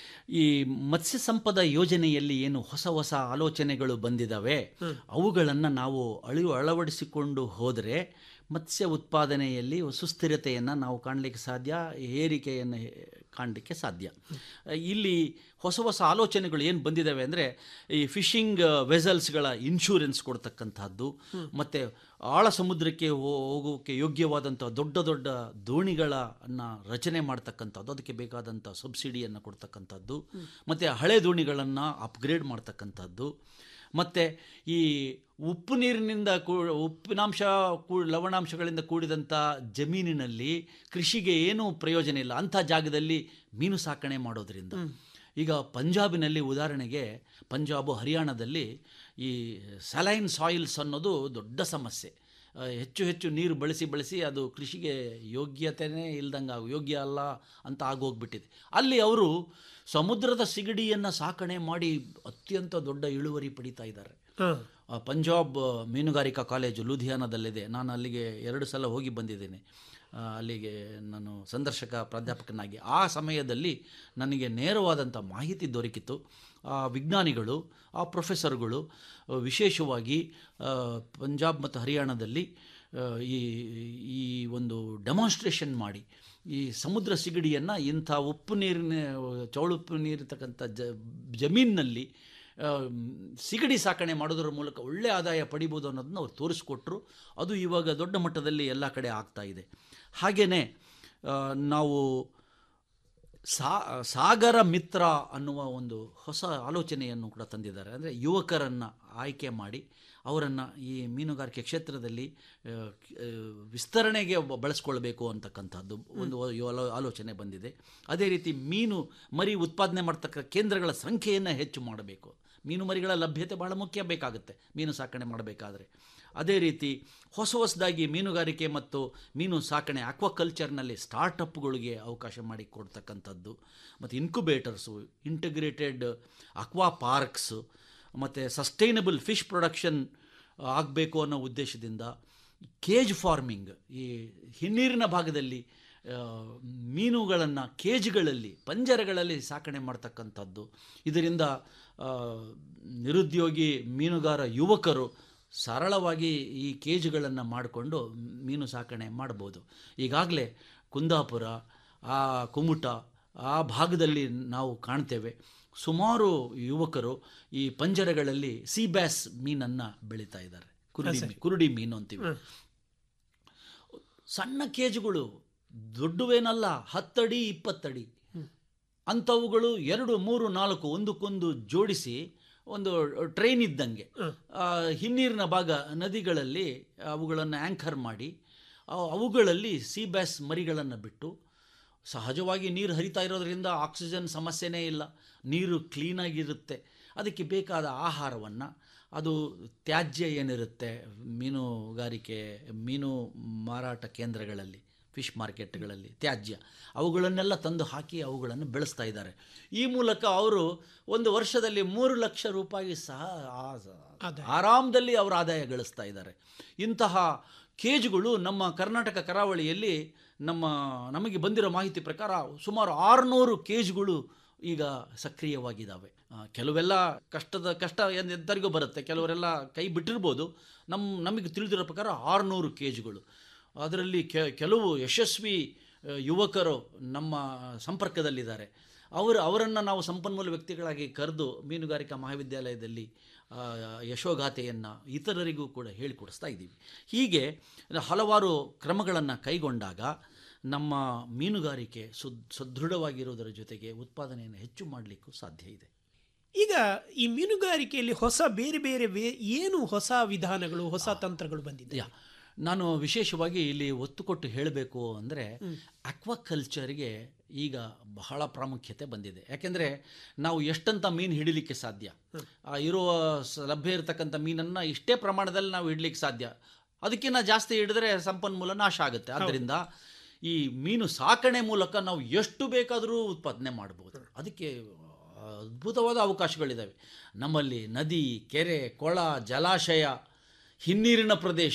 ಈ ಮತ್ಸ್ಯ ಸಂಪದ ಯೋಜನೆಯಲ್ಲಿ ಏನು ಹೊಸ ಹೊಸ ಆಲೋಚನೆಗಳು ಬಂದಿದ್ದಾವೆ ಅವುಗಳನ್ನು ನಾವು ಅಳಿ ಅಳವಡಿಸಿಕೊಂಡು ಹೋದರೆ ಮತ್ಸ್ಯ ಉತ್ಪಾದನೆಯಲ್ಲಿ ಸುಸ್ಥಿರತೆಯನ್ನು ನಾವು ಕಾಣಲಿಕ್ಕೆ ಸಾಧ್ಯ ಏರಿಕೆಯನ್ನು ಕಾಣಲಿಕ್ಕೆ ಸಾಧ್ಯ ಇಲ್ಲಿ ಹೊಸ ಹೊಸ ಆಲೋಚನೆಗಳು ಏನು ಬಂದಿದ್ದಾವೆ ಅಂದರೆ ಈ ಫಿಶಿಂಗ್ ವೆಸಲ್ಸ್ಗಳ ಇನ್ಶೂರೆನ್ಸ್ ಕೊಡ್ತಕ್ಕಂಥದ್ದು ಮತ್ತು ಆಳ ಸಮುದ್ರಕ್ಕೆ ಹೋ- ಹೋಗೋಕ್ಕೆ ಯೋಗ್ಯವಾದಂಥ ದೊಡ್ಡ ದೊಡ್ಡ ದೋಣಿಗಳನ್ನು ರಚನೆ ಮಾಡ್ತಕ್ಕಂಥದ್ದು ಅದಕ್ಕೆ ಬೇಕಾದಂಥ ಸಬ್ಸಿಡಿಯನ್ನು ಕೊಡ್ತಕ್ಕಂಥದ್ದು ಮತ್ತು ಹಳೆ ದೋಣಿಗಳನ್ನು ಅಪ್ಗ್ರೇಡ್ ಮಾಡ್ತಕ್ಕಂಥದ್ದು ಮತ್ತು ಈ ಉಪ್ಪು ನೀರಿನಿಂದ ಕೂ ಉಪ್ಪಿನಾಂಶ ಕೂ ಲವಣಾಂಶಗಳಿಂದ ಕೂಡಿದಂಥ ಜಮೀನಿನಲ್ಲಿ ಕೃಷಿಗೆ ಏನೂ ಪ್ರಯೋಜನ ಇಲ್ಲ ಅಂಥ ಜಾಗದಲ್ಲಿ ಮೀನು ಸಾಕಣೆ ಮಾಡೋದ್ರಿಂದ ಈಗ ಪಂಜಾಬಿನಲ್ಲಿ ಉದಾಹರಣೆಗೆ ಪಂಜಾಬು ಹರಿಯಾಣದಲ್ಲಿ ಈ ಸಲೈನ್ ಸಾಯಿಲ್ಸ್ ಅನ್ನೋದು ದೊಡ್ಡ ಸಮಸ್ಯೆ ಆ, ಹೆಚ್ಚು ಹೆಚ್ಚು ನೀರು ಬಳಸಿ ಬಳಸಿ ಅದು ಕೃಷಿಗೆ ಯೋಗ್ಯತೆಯೇ ಇಲ್ದಂಗೆ ಆಗ ಯೋಗ್ಯ ಅಲ್ಲ ಅಂತ ಆಗೋಗ್ಬಿಟ್ಟಿದೆ ಅಲ್ಲಿ ಅವರು ಸಮುದ್ರದ ಸಿಗಡಿಯನ್ನು ಸಾಕಣೆ ಮಾಡಿ ಅತ್ಯಂತ ದೊಡ್ಡ ಇಳುವರಿ ಪಡಿತಾ ಇದ್ದಾರೆ ಆ, ಪಂಜಾಬ್ ಮೀನುಗಾರಿಕಾ ಕಾಲೇಜು ಲೂಧಿಯಾನದಲ್ಲಿದೆ ನಾನು ಅಲ್ಲಿಗೆ ಎರಡು ಸಲ ಹೋಗಿ ಬಂದಿದ್ದೇನೆ ಆ, ಅಲ್ಲಿಗೆ ನಾನು ಸಂದರ್ಶಕ ಪ್ರಾಧ್ಯಾಪಕನಾಗಿ ಆ ಸಮಯದಲ್ಲಿ ನನಗೆ ನೇರವಾದಂಥ ಮಾಹಿತಿ ದೊರಕಿತು ಆ ವಿಜ್ಞಾನಿಗಳು ಆ ಪ್ರೊಫೆಸರ್ಗಳು ಆ, ವಿಶೇಷವಾಗಿ ಆ, ಪಂಜಾಬ್ ಮತ್ತು ಹರಿಯಾಣದಲ್ಲಿ ಆ, ಈ ಈ ಒಂದು ಡೆಮಾನ್ಸ್ಟ್ರೇಷನ್ ಮಾಡಿ ಈ ಸಮುದ್ರ ಸಿಗಡಿಯನ್ನು ಇಂಥ ಉಪ್ಪು ನೀರಿನ ಚೌಳುಪ್ಪು ನೀರಿರ್ತಕ್ಕಂಥ ಜ ಜಮೀನಿನಲ್ಲಿ ಆ, ಸಿಗಡಿ ಸಾಕಣೆ ಮಾಡೋದರ ಮೂಲಕ ಒಳ್ಳೆ ಆದಾಯ ಪಡಿಬೋದು ಅನ್ನೋದನ್ನ ಅವ್ರು ತೋರಿಸ್ಕೊಟ್ರು ಅದು ಇವಾಗ ದೊಡ್ಡ ಮಟ್ಟದಲ್ಲಿ ಎಲ್ಲ ಕಡೆ ಆಗ್ತಾ ಇದೆ ಹಾಗೆಯೇ ನಾವು ಸಾ ಸಾಗರ ಮಿತ್ರ ಅನ್ನುವ ಒಂದು ಹೊಸ ಆಲೋಚನೆಯನ್ನು ಕೂಡ ತಂದಿದ್ದಾರೆ ಅಂದರೆ ಯುವಕರನ್ನು ಆಯ್ಕೆ ಮಾಡಿ ಅವರನ್ನು ಈ ಮೀನುಗಾರಿಕೆ ಕ್ಷೇತ್ರದಲ್ಲಿ ಆ, ಆ, ವಿಸ್ತರಣೆಗೆ ಬ- ಬಳಸ್ಕೊಳ್ಬೇಕು ಅಂತಕ್ಕಂಥದ್ದು ಒಂದು ಆಲೋ- ಆಲೋಚನೆ ಬಂದಿದೆ ಅದೇ ರೀತಿ ಮೀನು ಮರಿ ಉತ್ಪಾದನೆ ಮಾಡ್ತಕ್ಕ ಕೇಂದ್ರಗಳ ಸಂಖ್ಯೆಯನ್ನು ಹೆಚ್ಚು ಮಾಡಬೇಕು ಮೀನು ಮರಿಗಳ ಲಭ್ಯತೆ ಬಹಳ ಮುಖ್ಯ ಬೇಕಾಗುತ್ತೆ ಮೀನು ಸಾಕಣೆ ಮಾಡಬೇಕಾದ್ರೆ ಅದೇ ರೀತಿ ಹೊಸ ಹೊಸದಾಗಿ ಮೀನುಗಾರಿಕೆ ಮತ್ತು ಮೀನು ಸಾಕಣೆ ಆಕ್ವಾಕಲ್ಚರ್ನಲ್ಲಿ ಸ್ಟಾರ್ಟಪ್ಗಳಿಗೆ ಅವಕಾಶ ಮಾಡಿ ಕೊಡ್ತಕ್ಕಂಥದ್ದು ಮತ್ತು ಇನ್ಕ್ಯುಬೇಟರ್ಸು ಇಂಟಿಗ್ರೇಟೆಡ್ ಅಕ್ವಾ ಪಾರ್ಕ್ಸು ಮತ್ತು ಸಸ್ಟೈನಬಲ್ ಫಿಶ್ ಪ್ರೊಡಕ್ಷನ್ ಆಗಬೇಕು ಅನ್ನೋ ಉದ್ದೇಶದಿಂದ ಕೇಜ್ ಫಾರ್ಮಿಂಗ್ ಈ ಹಿನ್ನೀರಿನ ಭಾಗದಲ್ಲಿ ಆ, ಮೀನುಗಳನ್ನು ಕೇಜ್ಗಳಲ್ಲಿ ಪಂಜರಗಳಲ್ಲಿ ಸಾಕಣೆ ಮಾಡ್ತಕ್ಕಂಥದ್ದು ಇದರಿಂದ ಆ, ನಿರುದ್ಯೋಗಿ ಮೀನುಗಾರ ಯುವಕರು ಸರಳವಾಗಿ ಈ ಕೇಜುಗಳನ್ನು ಮಾಡಿಕೊಂಡು ಮೀನು ಸಾಕಣೆ ಮಾಡ್ಬೋದು ಈಗಾಗಲೇ ಕುಂದಾಪುರ ಆ ಕುಮುಟ ಆ ಭಾಗದಲ್ಲಿ ನಾವು ಕಾಣ್ತೇವೆ ಸುಮಾರು ಯುವಕರು ಈ ಪಂಜರಗಳಲ್ಲಿ ಸಿ ಬ್ಯಾಸ್ ಮೀನನ್ನು ಬೆಳೀತಾ ಇದ್ದಾರೆ ಕುರುಡಿ ಹಾ, ಸರಿ. ಮೀ- ಕುರುಡಿ ಮೀನು ಅಂತೀವಿ ಹ್ಮ್. ಸಣ್ಣ ಕೇಜುಗಳು ದೊಡ್ಡವೇನಲ್ಲ ಹತ್ತಡಿ ಇಪ್ಪತ್ತಡಿ ಅಂಥವುಗಳು ಎರಡು ಮೂರು ನಾಲ್ಕು ಒಂದಕ್ಕೊಂದು ಜೋಡಿಸಿ ಒಂದು ಟ್ರೈನ್ ಇದ್ದಂಗೆ ಆ, ಹಿನ್ನೀರಿನ ಭಾಗ ನದಿಗಳಲ್ಲಿ ಅವುಗಳನ್ನು ಆ್ಯಂಕರ್ ಮಾಡಿ ಅವು- ಅವುಗಳಲ್ಲಿ ಸಿ ಬ್ಯಾಸ್ ಮರಿಗಳನ್ನು ಬಿಟ್ಟು ಸಹಜವಾಗಿ ನೀರು ಹರಿತಾ ಇರೋದ್ರಿಂದ ಆಕ್ಸಿಜನ್ ಸಮಸ್ಯೆನೇ ಇಲ್ಲ ನೀರು ಕ್ಲೀನಾಗಿರುತ್ತೆ ಅದಕ್ಕೆ ಬೇಕಾದ ಆಹಾರವನ್ನು ಅದು ತ್ಯಾಜ್ಯ ಏನಿರುತ್ತೆ ಮೀನುಗಾರಿಕೆ ಮೀನು ಮಾರಾಟ ಕೇಂದ್ರಗಳಲ್ಲಿ ಫಿಶ್ ಮಾರ್ಕೆಟ್ಗಳಲ್ಲಿ ತ್ಯಾಜ್ಯ ಅವುಗಳನ್ನೆಲ್ಲ ತಂದು ಹಾಕಿ ಅವುಗಳನ್ನು ಬೆಳೆಸ್ತಾ ಇದ್ದಾರೆ ಈ ಮೂಲಕ ಅವರು ಒಂದು ವರ್ಷದಲ್ಲಿ ಮೂರು ಲಕ್ಷ ರೂಪಾಯಿ ಸಹ ಆ- ಆರಾಮದಲ್ಲಿ ಅವರು ಆದಾಯ ಗಳಿಸ್ತಾ ಇದ್ದಾರೆ ಇಂತಹ ಕೇಜುಗಳು ನಮ್ಮ ಕರ್ನಾಟಕ ಕರಾವಳಿಯಲ್ಲಿ ನಮ್ಮ ನಮಗೆ ಬಂದಿರೋ ಮಾಹಿತಿ ಪ್ರಕಾರ ಸುಮಾರು ಆರುನೂರು ಕೇಜ್ಗಳು ಈಗ ಸಕ್ರಿಯವಾಗಿದ್ದಾವೆ ಆ, ಕೆಲವೆಲ್ಲ ಕಷ್ಟದ ಕಷ್ಟ ಎಂದ್- ಎಂತರಿಗೂ ಬರುತ್ತೆ ಕೆಲವರೆಲ್ಲ ಕೈ ಬಿಟ್ಟಿರ್ಬೋದು ನಮ್ಮ ನಮಗೆ ತಿಳಿದಿರೋ ಪ್ರಕಾರ ಆರುನೂರು ಕೇಜ್ಗಳು ಅದರಲ್ಲಿ ಕೆ ಕೆಲವು ಯಶಸ್ವಿ ಆ, ಯುವಕರು ನಮ್ಮ ಸಂಪರ್ಕದಲ್ಲಿದ್ದಾರೆ ಅವರು ಅವರನ್ನು ನಾವು ಸಂಪನ್ಮೂಲ ವ್ಯಕ್ತಿಗಳಾಗಿ ಕರೆದು ಮೀನುಗಾರಿಕಾ ಮಹಾವಿದ್ಯಾಲಯದಲ್ಲಿ ಆ, ಯಶೋಗಾಥೆಯನ್ನು ಇತರರಿಗೂ ಕೂಡ ಹೇಳಿಕೊಡಿಸ್ತಾ ಇದ್ದೀವಿ ಹೀಗೆ ಹಲವಾರು ಕ್ರಮಗಳನ್ನು ಕೈಗೊಂಡಾಗ ನಮ್ಮ ಮೀನುಗಾರಿಕೆ ಸುದ್ ಸದೃಢವಾಗಿರುವುದರ ಜೊತೆಗೆ ಉತ್ಪಾದನೆಯನ್ನು ಹೆಚ್ಚು ಮಾಡಲಿಕ್ಕೂ ಸಾಧ್ಯ ಇದೆ ಈಗ ಈ ಮೀನುಗಾರಿಕೆಯಲ್ಲಿ ಹೊಸ ಬೇರೆ ಬೇರೆ ವೇ- ಏನು ಹೊಸ ವಿಧಾನಗಳು ಹೊಸ ತಂತ್ರಗಳು ಬಂದಿದೆ ಯಾ ನಾನು ವಿಶೇಷವಾಗಿ ಇಲ್ಲಿ ಒತ್ತು ಕೊಟ್ಟು ಹೇಳಬೇಕು ಅಂದರೆ ಅಕ್ವಾಕಲ್ಚರ್ಗೆ ಈಗ ಬಹಳ ಪ್ರಾಮುಖ್ಯತೆ ಬಂದಿದೆ ಯಾಕೆಂದರೆ ನಾವು ಎಷ್ಟಂತ ಮೀನು ಹಿಡಿಲಿಕ್ಕೆ ಸಾಧ್ಯ ಆ ಇರುವ ಸ- ಲಭ್ಯ ಇರತಕ್ಕಂಥ ಮೀನನ್ನು ಇಷ್ಟೇ ಪ್ರಮಾಣದಲ್ಲಿ ನಾವು ಹಿಡ್ಲಿಕ್ಕೆ ಸಾಧ್ಯ ಅದಕ್ಕಿಂತ ಜಾಸ್ತಿ ಹಿಡಿದ್ರೆ ಸಂಪನ್ಮೂಲ ನಾಶ ಆಗುತ್ತೆ ಆದ್ದರಿಂದ ಈ ಮೀನು ಸಾಕಣೆ ಮೂಲಕ ನಾವು ಎಷ್ಟು ಬೇಕಾದರೂ ಉತ್ಪಾದನೆ ಮಾಡ್ಬೋದು ಅದಕ್ಕೆ ಅದ್ಭುತವಾದ ಅವಕಾಶಗಳಿದ್ದಾವೆ ನಮ್ಮಲ್ಲಿ ನದಿ ಕೆರೆ ಕೊಳ ಜಲಾಶಯ ಹಿನ್ನೀರಿನ ಪ್ರದೇಶ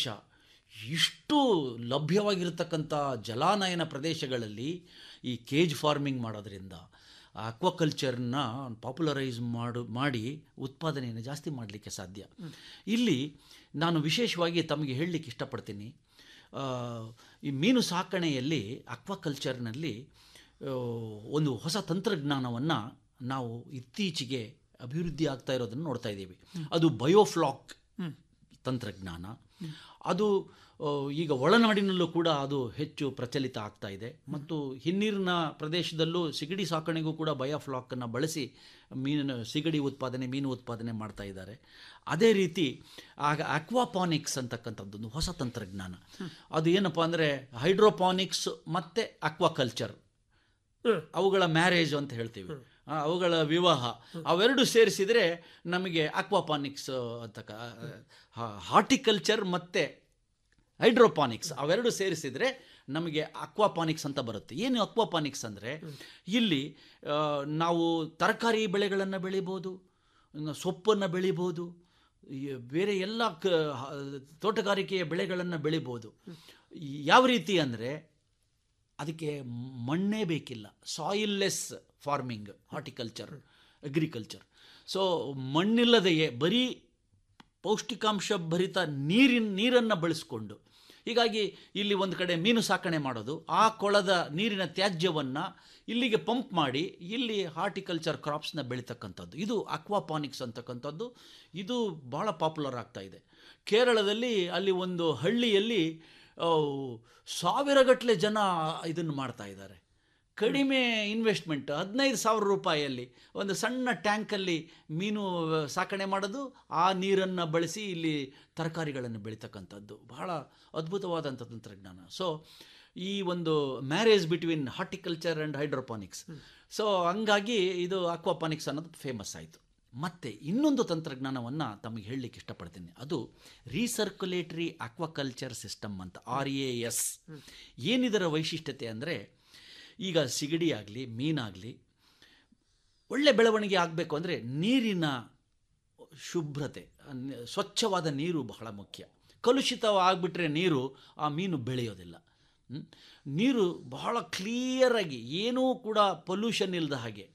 ಇಷ್ಟು ಲಭ್ಯವಾಗಿರತಕ್ಕಂಥ ಜಲಾನಯನ ಪ್ರದೇಶಗಳಲ್ಲಿ ಈ ಕೇಜ್ ಫಾರ್ಮಿಂಗ್ ಮಾಡೋದ್ರಿಂದ ಅಕ್ವಾಕಲ್ಚರ್ನ ಪಾಪ್ಯುಲರೈಸ್ ಮಾಡು ಮಾಡಿ ಉತ್ಪಾದನೆಯನ್ನು ಜಾಸ್ತಿ ಮಾಡಲಿಕ್ಕೆ ಸಾಧ್ಯ ಇಲ್ಲಿ ನಾನು ವಿಶೇಷವಾಗಿ ತಮಗೆ ಹೇಳಲಿಕ್ಕೆ ಇಷ್ಟಪಡ್ತೀನಿ ಆ, ಈ ಮೀನು ಸಾಕಣೆಯಲ್ಲಿ ಅಕ್ವಾಕಲ್ಚರ್ನಲ್ಲಿ ಆ, ಒಂದು ಹೊಸ ತಂತ್ರಜ್ಞಾನವನ್ನು ನಾವು ಇತ್ತೀಚೆಗೆ ಅಭಿವೃದ್ಧಿ ಆಗ್ತಾ ಇರೋದನ್ನು ನೋಡ್ತಾ ಇದ್ದೀವಿ ಅದು ಬಯೋಫ್ಲಾಕ್ ತಂತ್ರಜ್ಞಾನ ಅದು ಆ, ಈಗ ಒಳನಾಡಿನಲ್ಲೂ ಕೂಡ ಅದು ಹೆಚ್ಚು ಪ್ರಚಲಿತ ಆಗ್ತಾ ಇದೆ ಮತ್ತು ಹಿನ್ನೀರಿನ ಪ್ರದೇಶದಲ್ಲೂ ಸಿಗಡಿ ಸಾಕಣೆಗೂ ಕೂಡ ಬಯೋಫ್ಲಾಕನ್ನು ಬಳಸಿ ಮೀನಿನ ಸಿಗಡಿ ಉತ್ಪಾದನೆ ಮೀನು ಉತ್ಪಾದನೆ ಮಾಡ್ತಾ ಇದ್ದಾರೆ ಅದೇ ರೀತಿ ಆಗ ಅಕ್ವಾಪಾನಿಕ್ಸ್ ಅಂತಕ್ಕಂಥದ್ದೊಂದು ಹೊಸ ತಂತ್ರಜ್ಞಾನ ಅದು ಏನಪ್ಪ ಅಂದರೆ ಹೈಡ್ರೋಪಾನಿಕ್ಸ್ ಮತ್ತು ಅಕ್ವಾಕಲ್ಚರ್ ಅವುಗಳ ಮ್ಯಾರೇಜ್ ಅಂತ ಹೇಳ್ತೀವಿ ಆ, ಅವುಗಳ ವಿವಾಹ ಅವೆರಡು ಸೇರಿಸಿದರೆ ನಮಗೆ ಅಕ್ವಾಪಾನಿಕ್ಸ್ ಅಂತ ಹಾರ್ಟಿಕಲ್ಚರ್ ಮತ್ತು ಹೈಡ್ರೋಪಾನಿಕ್ಸ್ ಅವೆರಡು ಸೇರಿಸಿದರೆ ನಮಗೆ ಅಕ್ವಾಪಾನಿಕ್ಸ್ ಅಂತ ಬರುತ್ತೆ ಏನು ಅಕ್ವಾಪಾನಿಕ್ಸ್ ಅಂದರೆ ಇಲ್ಲಿ ಆ, ನಾವು ತರಕಾರಿ ಬೆಳೆಗಳನ್ನು ಬೆಳಿಬೋದು ಇನ್ನು ಸೊಪ್ಪನ್ನು ಬೆಳಿಬೋದು ಈ ಬೇರೆ ಎಲ್ಲ ಕ ಹ- ತೋಟಗಾರಿಕೆಯ ಬೆಳೆಗಳನ್ನು ಬೆಳಿಬೋದು ಯಾವ ರೀತಿ ಅಂದರೆ ಅದಕ್ಕೆ ಮಣ್ಣೇ ಬೇಕಿಲ್ಲ soilless farming horticulture agriculture so ಮಣ್ಣಿಲ್ಲದೆಯೇ ಬರೀ ಪೌಷ್ಟಿಕಾಂಶ ಭರಿತ ನೀರಿನ ನೀರನ್ನು ಬಳಸಿಕೊಂಡು ಹೀಗಾಗಿ ಇಲ್ಲಿ ಒಂದು ಕಡೆ ಮೀನು ಸಾಕಣೆ ಮಾಡೋದು ಆ ಕೊಳದ ನೀರಿನ ತ್ಯಾಜ್ಯವನ್ನು ಇಲ್ಲಿಗೆ ಪಂಪ್ ಮಾಡಿ ಇಲ್ಲಿ ಹಾರ್ಟಿಕಲ್ಚರ್ ಕ್ರಾಪ್ಸ್ನ ಬೆಳೀತಕ್ಕಂಥದ್ದು ಇದು ಅಕ್ವಾಪಾನಿಕ್ಸ್ ಅಂತಕ್ಕಂಥದ್ದು ಇದು ಭಾಳ ಪಾಪ್ಯುಲರ್ ಆಗ್ತಾ ಇದೆ ಕೇರಳದಲ್ಲಿ ಅಲ್ಲಿ ಒಂದು ಹಳ್ಳಿಯಲ್ಲಿ ಆ, ಸಾವಿರಗಟ್ಟಲೆ ಜನ ಇದನ್ನು ಮಾಡ್ತಾ ಇದ್ದಾರೆ ಕಡಿಮೆ ಇನ್ವೆಸ್ಟ್ಮೆಂಟ್ ಹದಿನೈದು ಸಾವಿರ ರೂಪಾಯಿಯಲ್ಲಿ ಒಂದು ಸಣ್ಣ ಟ್ಯಾಂಕಲ್ಲಿ ಮೀನು ಸಾಕಣೆ ಮಾಡೋದು ಆ ನೀರನ್ನು ಬಳಸಿ ಇಲ್ಲಿ ತರಕಾರಿಗಳನ್ನು ಬೆಳೀತಕ್ಕಂಥದ್ದು ಬಹಳ ಅದ್ಭುತವಾದಂಥ ತಂತ್ರಜ್ಞಾನ ಸೊ ಈ ಒಂದು marriage between horticulture and hydroponics so ಹಂಗಾಗಿ ಇದು ಅಕ್ವಾಪಾನಿಕ್ಸ್ ಅನ್ನೋದು ಫೇಮಸ್ ಆಯಿತು ಮತ್ತು ಇನ್ನೊಂದು ತಂತ್ರಜ್ಞಾನವನ್ನು ತಮಗೆ ಹೇಳಲಿಕ್ಕೆ ಇಷ್ಟಪಡ್ತೀನಿ ಅದು ರೀಸರ್ಕ್ಯುಲೇಟರಿ ಅಕ್ವಾಕಲ್ಚರ್ ಸಿಸ್ಟಮ್ ಅಂತ ಆರ್ ಎ ಎಸ್ ಏನಿದರ ವೈಶಿಷ್ಟ್ಯತೆ ಅಂದರೆ ಈಗ ಸಿಗಡಿ ಆಗಲಿ ಮೀನಾಗಲಿ ಒಳ್ಳೆ ಬೆಳವಣಿಗೆ ಆಗಬೇಕು ಅಂದರೆ ನೀರಿನ ಶುಭ್ರತೆ ನ- ಸ್ವಚ್ಛವಾದ ನೀರು ಬಹಳ ಮುಖ್ಯ ಕಲುಷಿತವಾಗಿಬಿಟ್ರೆ ನೀರು ಆ ಮೀನು ಬೆಳೆಯೋದಿಲ್ಲ ಹ್ಮ್? ನೀರು ಬಹಳ ಕ್ಲಿಯರಾಗಿ ಏನೂ ಕೂಡ ಪೊಲ್ಯೂಷನ್ ಇಲ್ಲದ ಹಾಗೆ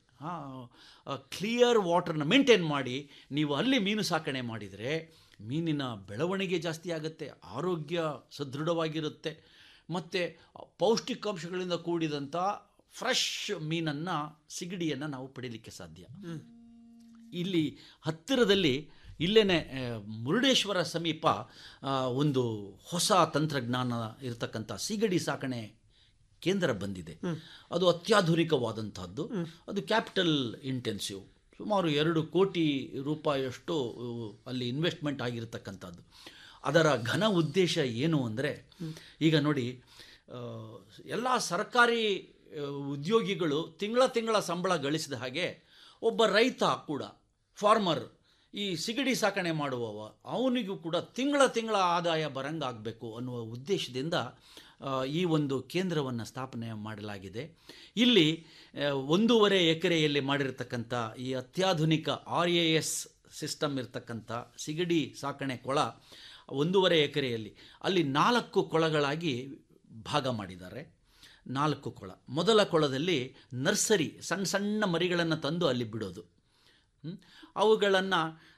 ಕ್ಲಿಯರ್ ವಾಟರ್ನ ಮೇಂಟೈನ್ ಮಾಡಿ ನೀವು ಅಲ್ಲಿ ಮೀನು ಸಾಕಣೆ ಮಾಡಿದರೆ ಮೀನಿನ ಬೆಳವಣಿಗೆ ಜಾಸ್ತಿ ಆಗುತ್ತೆ ಆರೋಗ್ಯ ಸದೃಢವಾಗಿರುತ್ತೆ ಮತ್ತು ಪೌಷ್ಟಿಕಾಂಶಗಳಿಂದ ಕೂಡಿದಂಥ ಫ್ರೆಶ್ ಮೀನನ್ನು ಸಿಗಡಿಯನ್ನು ನಾವು ಪಡೀಲಿಕ್ಕೆ ಸಾಧ್ಯ ಇಲ್ಲಿ ಹತ್ತಿರದಲ್ಲಿ ಇಲ್ಲೇನೆ ಆ, ಮುರುಡೇಶ್ವರ ಸಮೀಪ ಆ, ಒಂದು ಹೊಸ ತಂತ್ರಜ್ಞಾನ ಇರತಕ್ಕಂಥ ಸಿಗಡಿ ಸಾಕಣೆ ಕೇಂದ್ರ ಬಂದಿದೆ ಅದು ಅತ್ಯಾಧುನಿಕವಾದಂಥದ್ದು ಅದು ಕ್ಯಾಪಿಟಲ್ ಇಂಟೆನ್ಸಿವ್ ಸುಮಾರು ಎರಡು ಕೋಟಿ ರೂಪಾಯಿಯಷ್ಟು ಆ, ಅಲ್ಲಿ ಇನ್ವೆಸ್ಟ್ಮೆಂಟ್ ಆಗಿರತಕ್ಕಂಥದ್ದು ಅದರ ಘನ ಉದ್ದೇಶ ಏನು ಅಂದರೆ ಈಗ ನೋಡಿ ಎಲ್ಲ ಸರ್ಕಾರಿ ಆ, ಉದ್ಯೋಗಿಗಳು ತಿಂಗಳ ತಿಂಗಳ ಸಂಬಳ ಗಳಿಸಿದ ಹಾಗೆ ಒಬ್ಬ ರೈತ ಕೂಡ ಫಾರ್ಮರ್ ಈ ಸಿಗಡಿ ಸಾಕಣೆ ಮಾಡುವವ ಅವನಿಗೂ ಕೂಡ ತಿಂಗಳ ತಿಂಗಳ ಆದಾಯ ಬರಂಗಾಗಬೇಕು ಅನ್ನುವ ಉದ್ದೇಶದಿಂದ ಆ, ಈ ಒಂದು ಕೇಂದ್ರವನ್ನು ಸ್ಥಾಪನೆ ಮಾಡಲಾಗಿದೆ ಇಲ್ಲಿ ಆ, ಒಂದೂವರೆ ಎಕರೆಯಲ್ಲಿ ಮಾಡಿರತಕ್ಕಂಥ ಈ ಅತ್ಯಾಧುನಿಕ ಆರ್ ಎ ಎಸ್ ಸಿಸ್ಟಮ್ ಇರತಕ್ಕಂಥ ಸಿಗಡಿ ಸಾಕಣೆ ಕೊಳ ಒಂದೂವರೆ ಎಕರೆಯಲ್ಲಿ ಅಲ್ಲಿ ನಾಲ್ಕು ಕೊಳಗಳಾಗಿ ಭಾಗ ಮಾಡಿದ್ದಾರೆ ನಾಲ್ಕು ಕೊಳ ಮೊದಲ ಕೊಳದಲ್ಲಿ ನರ್ಸರಿ ಸಣ್ಣ ಸಣ್ಣ ಮರಿಗಳನ್ನು ತಂದು ಅಲ್ಲಿ ಬಿಡೋದು ಹ್ಮ್? ಅವುಗಳನ್ನು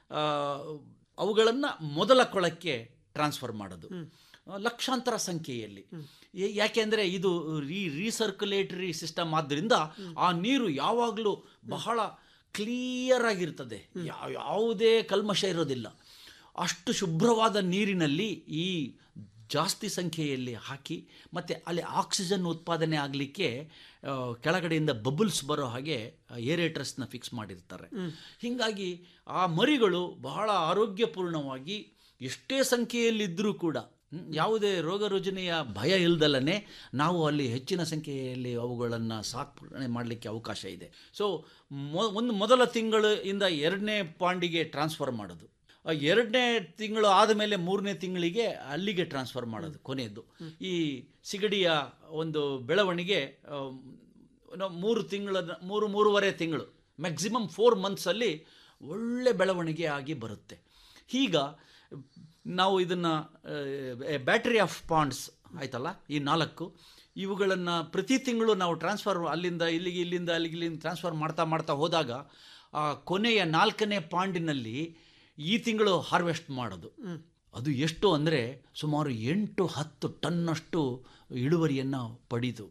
ಅವುಗಳನ್ನು ಮೊದಲ ಕೊಳಕ್ಕೆ ಟ್ರಾನ್ಸ್ಫರ್ ಮಾಡೋದು ಆ, ಲಕ್ಷಾಂತರ ಸಂಖ್ಯೆಯಲ್ಲಿ ಏ- ಯಾಕೆಂದರೆ ಇದು ರೀ ರೀಸರ್ಕ್ಯುಲೇಟರಿ ಸಿಸ್ಟಮ್ ಆದ್ದರಿಂದ ಆ ನೀರು ಯಾವಾಗಲೂ ಬಹಳ ಕ್ಲಿಯರ್ ಆಗಿರ್ತದೆ ಯಾ- ಯಾವುದೇ ಕಲ್ಮಶ ಇರೋದಿಲ್ಲ ಅಷ್ಟು ಶುಭ್ರವಾದ ನೀರಿನಲ್ಲಿ ಈ ಜಾಸ್ತಿ ಸಂಖ್ಯೆಯಲ್ಲಿ ಹಾಕಿ ಮತ್ತು ಅಲ್ಲಿ ಆಕ್ಸಿಜನ್ ಉತ್ಪಾದನೆ ಆಗಲಿಕ್ಕೆ ಕೆಳಗಡೆಯಿಂದ ಬಬಲ್ಸ್ ಬರೋ ಹಾಗೆ ಏರೇಟರ್ಸ್ನ ಫಿಕ್ಸ್ ಮಾಡಿರ್ತಾರೆ ಹೀಗಾಗಿ ಆ ಮರಿಗಳು ಬಹಳ ಆರೋಗ್ಯಪೂರ್ಣವಾಗಿ ಎಷ್ಟೇ ಸಂಖ್ಯೆಯಲ್ಲಿದ್ದರೂ ಕೂಡ ಹ್ಮ್, ಯಾವುದೇ ರೋಗ ರುಜಿನೆಯ ಭಯ ಇಲ್ದಲೇ ನಾವು ಅಲ್ಲಿ ಹೆಚ್ಚಿನ ಸಂಖ್ಯೆಯಲ್ಲಿ ಅವುಗಳನ್ನು ಸಾಕಣೆ ಮಾಡಲಿಕ್ಕೆ ಅವಕಾಶ ಇದೆ ಸೊ ಮೊ ಒಂದು ಮೊದಲ ತಿಂಗಳಿಂದ ಎರಡನೇ ಪಾಂಡಿಗೆ ಟ್ರಾನ್ಸ್ಫರ್ ಮಾಡೋದು ಆ ಎರಡನೇ ತಿಂಗಳು ಆದಮೇಲೆ ಮೂರನೇ ತಿಂಗಳಿಗೆ ಅಲ್ಲಿಗೆ ಟ್ರಾನ್ಸ್ಫರ್ ಮಾಡೋದು ಕೊನೆಯದು ಈ ಸಿಗಡಿಯ ಒಂದು ಬೆಳವಣಿಗೆ ಆ, ಏನೋ ಮೂರು ತಿಂಗಳ ಮೂರು ಮೂರುವರೆ ತಿಂಗಳು ಮ್ಯಾಕ್ಸಿಮಮ್ ಫೋರ್ ಮಂತ್ಸಲ್ಲಿ ಒಳ್ಳೆ ಬೆಳವಣಿಗೆ ಆಗಿ ಬರುತ್ತೆ ಈಗ ನಾವು ಇದನ್ನು ಬ್ಯಾಟ್ರಿ ಆಫ್ ಪಾಂಡ್ಸ್ ಆಯ್ತಲ್ಲ ಈ ನಾಲ್ಕು ಇವುಗಳನ್ನು ಪ್ರತಿ ತಿಂಗಳು ನಾವು ಟ್ರಾನ್ಸ್ಫರ್ ಅಲ್ಲಿಂದ ಇಲ್ಲಿಗೆ ಇಲ್ಲಿಂದ ಅಲ್ಲಿಗೆ ಇಲ್ಲಿಂದ ಟ್ರಾನ್ಸ್ಫರ್ ಮಾಡ್ತಾ ಮಾಡ್ತಾ ಹೋದಾಗ ಆ ಕೊನೆಯ ನಾಲ್ಕನೇ ಪಾಂಡಿನಲ್ಲಿ ಈ ತಿಂಗಳು ಹಾರ್ವೆಸ್ಟ್ ಮಾಡೋದು ಅದು ಎಷ್ಟು ಅಂದರೆ ಸುಮಾರು ಎಂಟು ಹತ್ತು ಟನ್ನಷ್ಟು ಇಳುವರಿಯನ್ನು ಪಡೀತು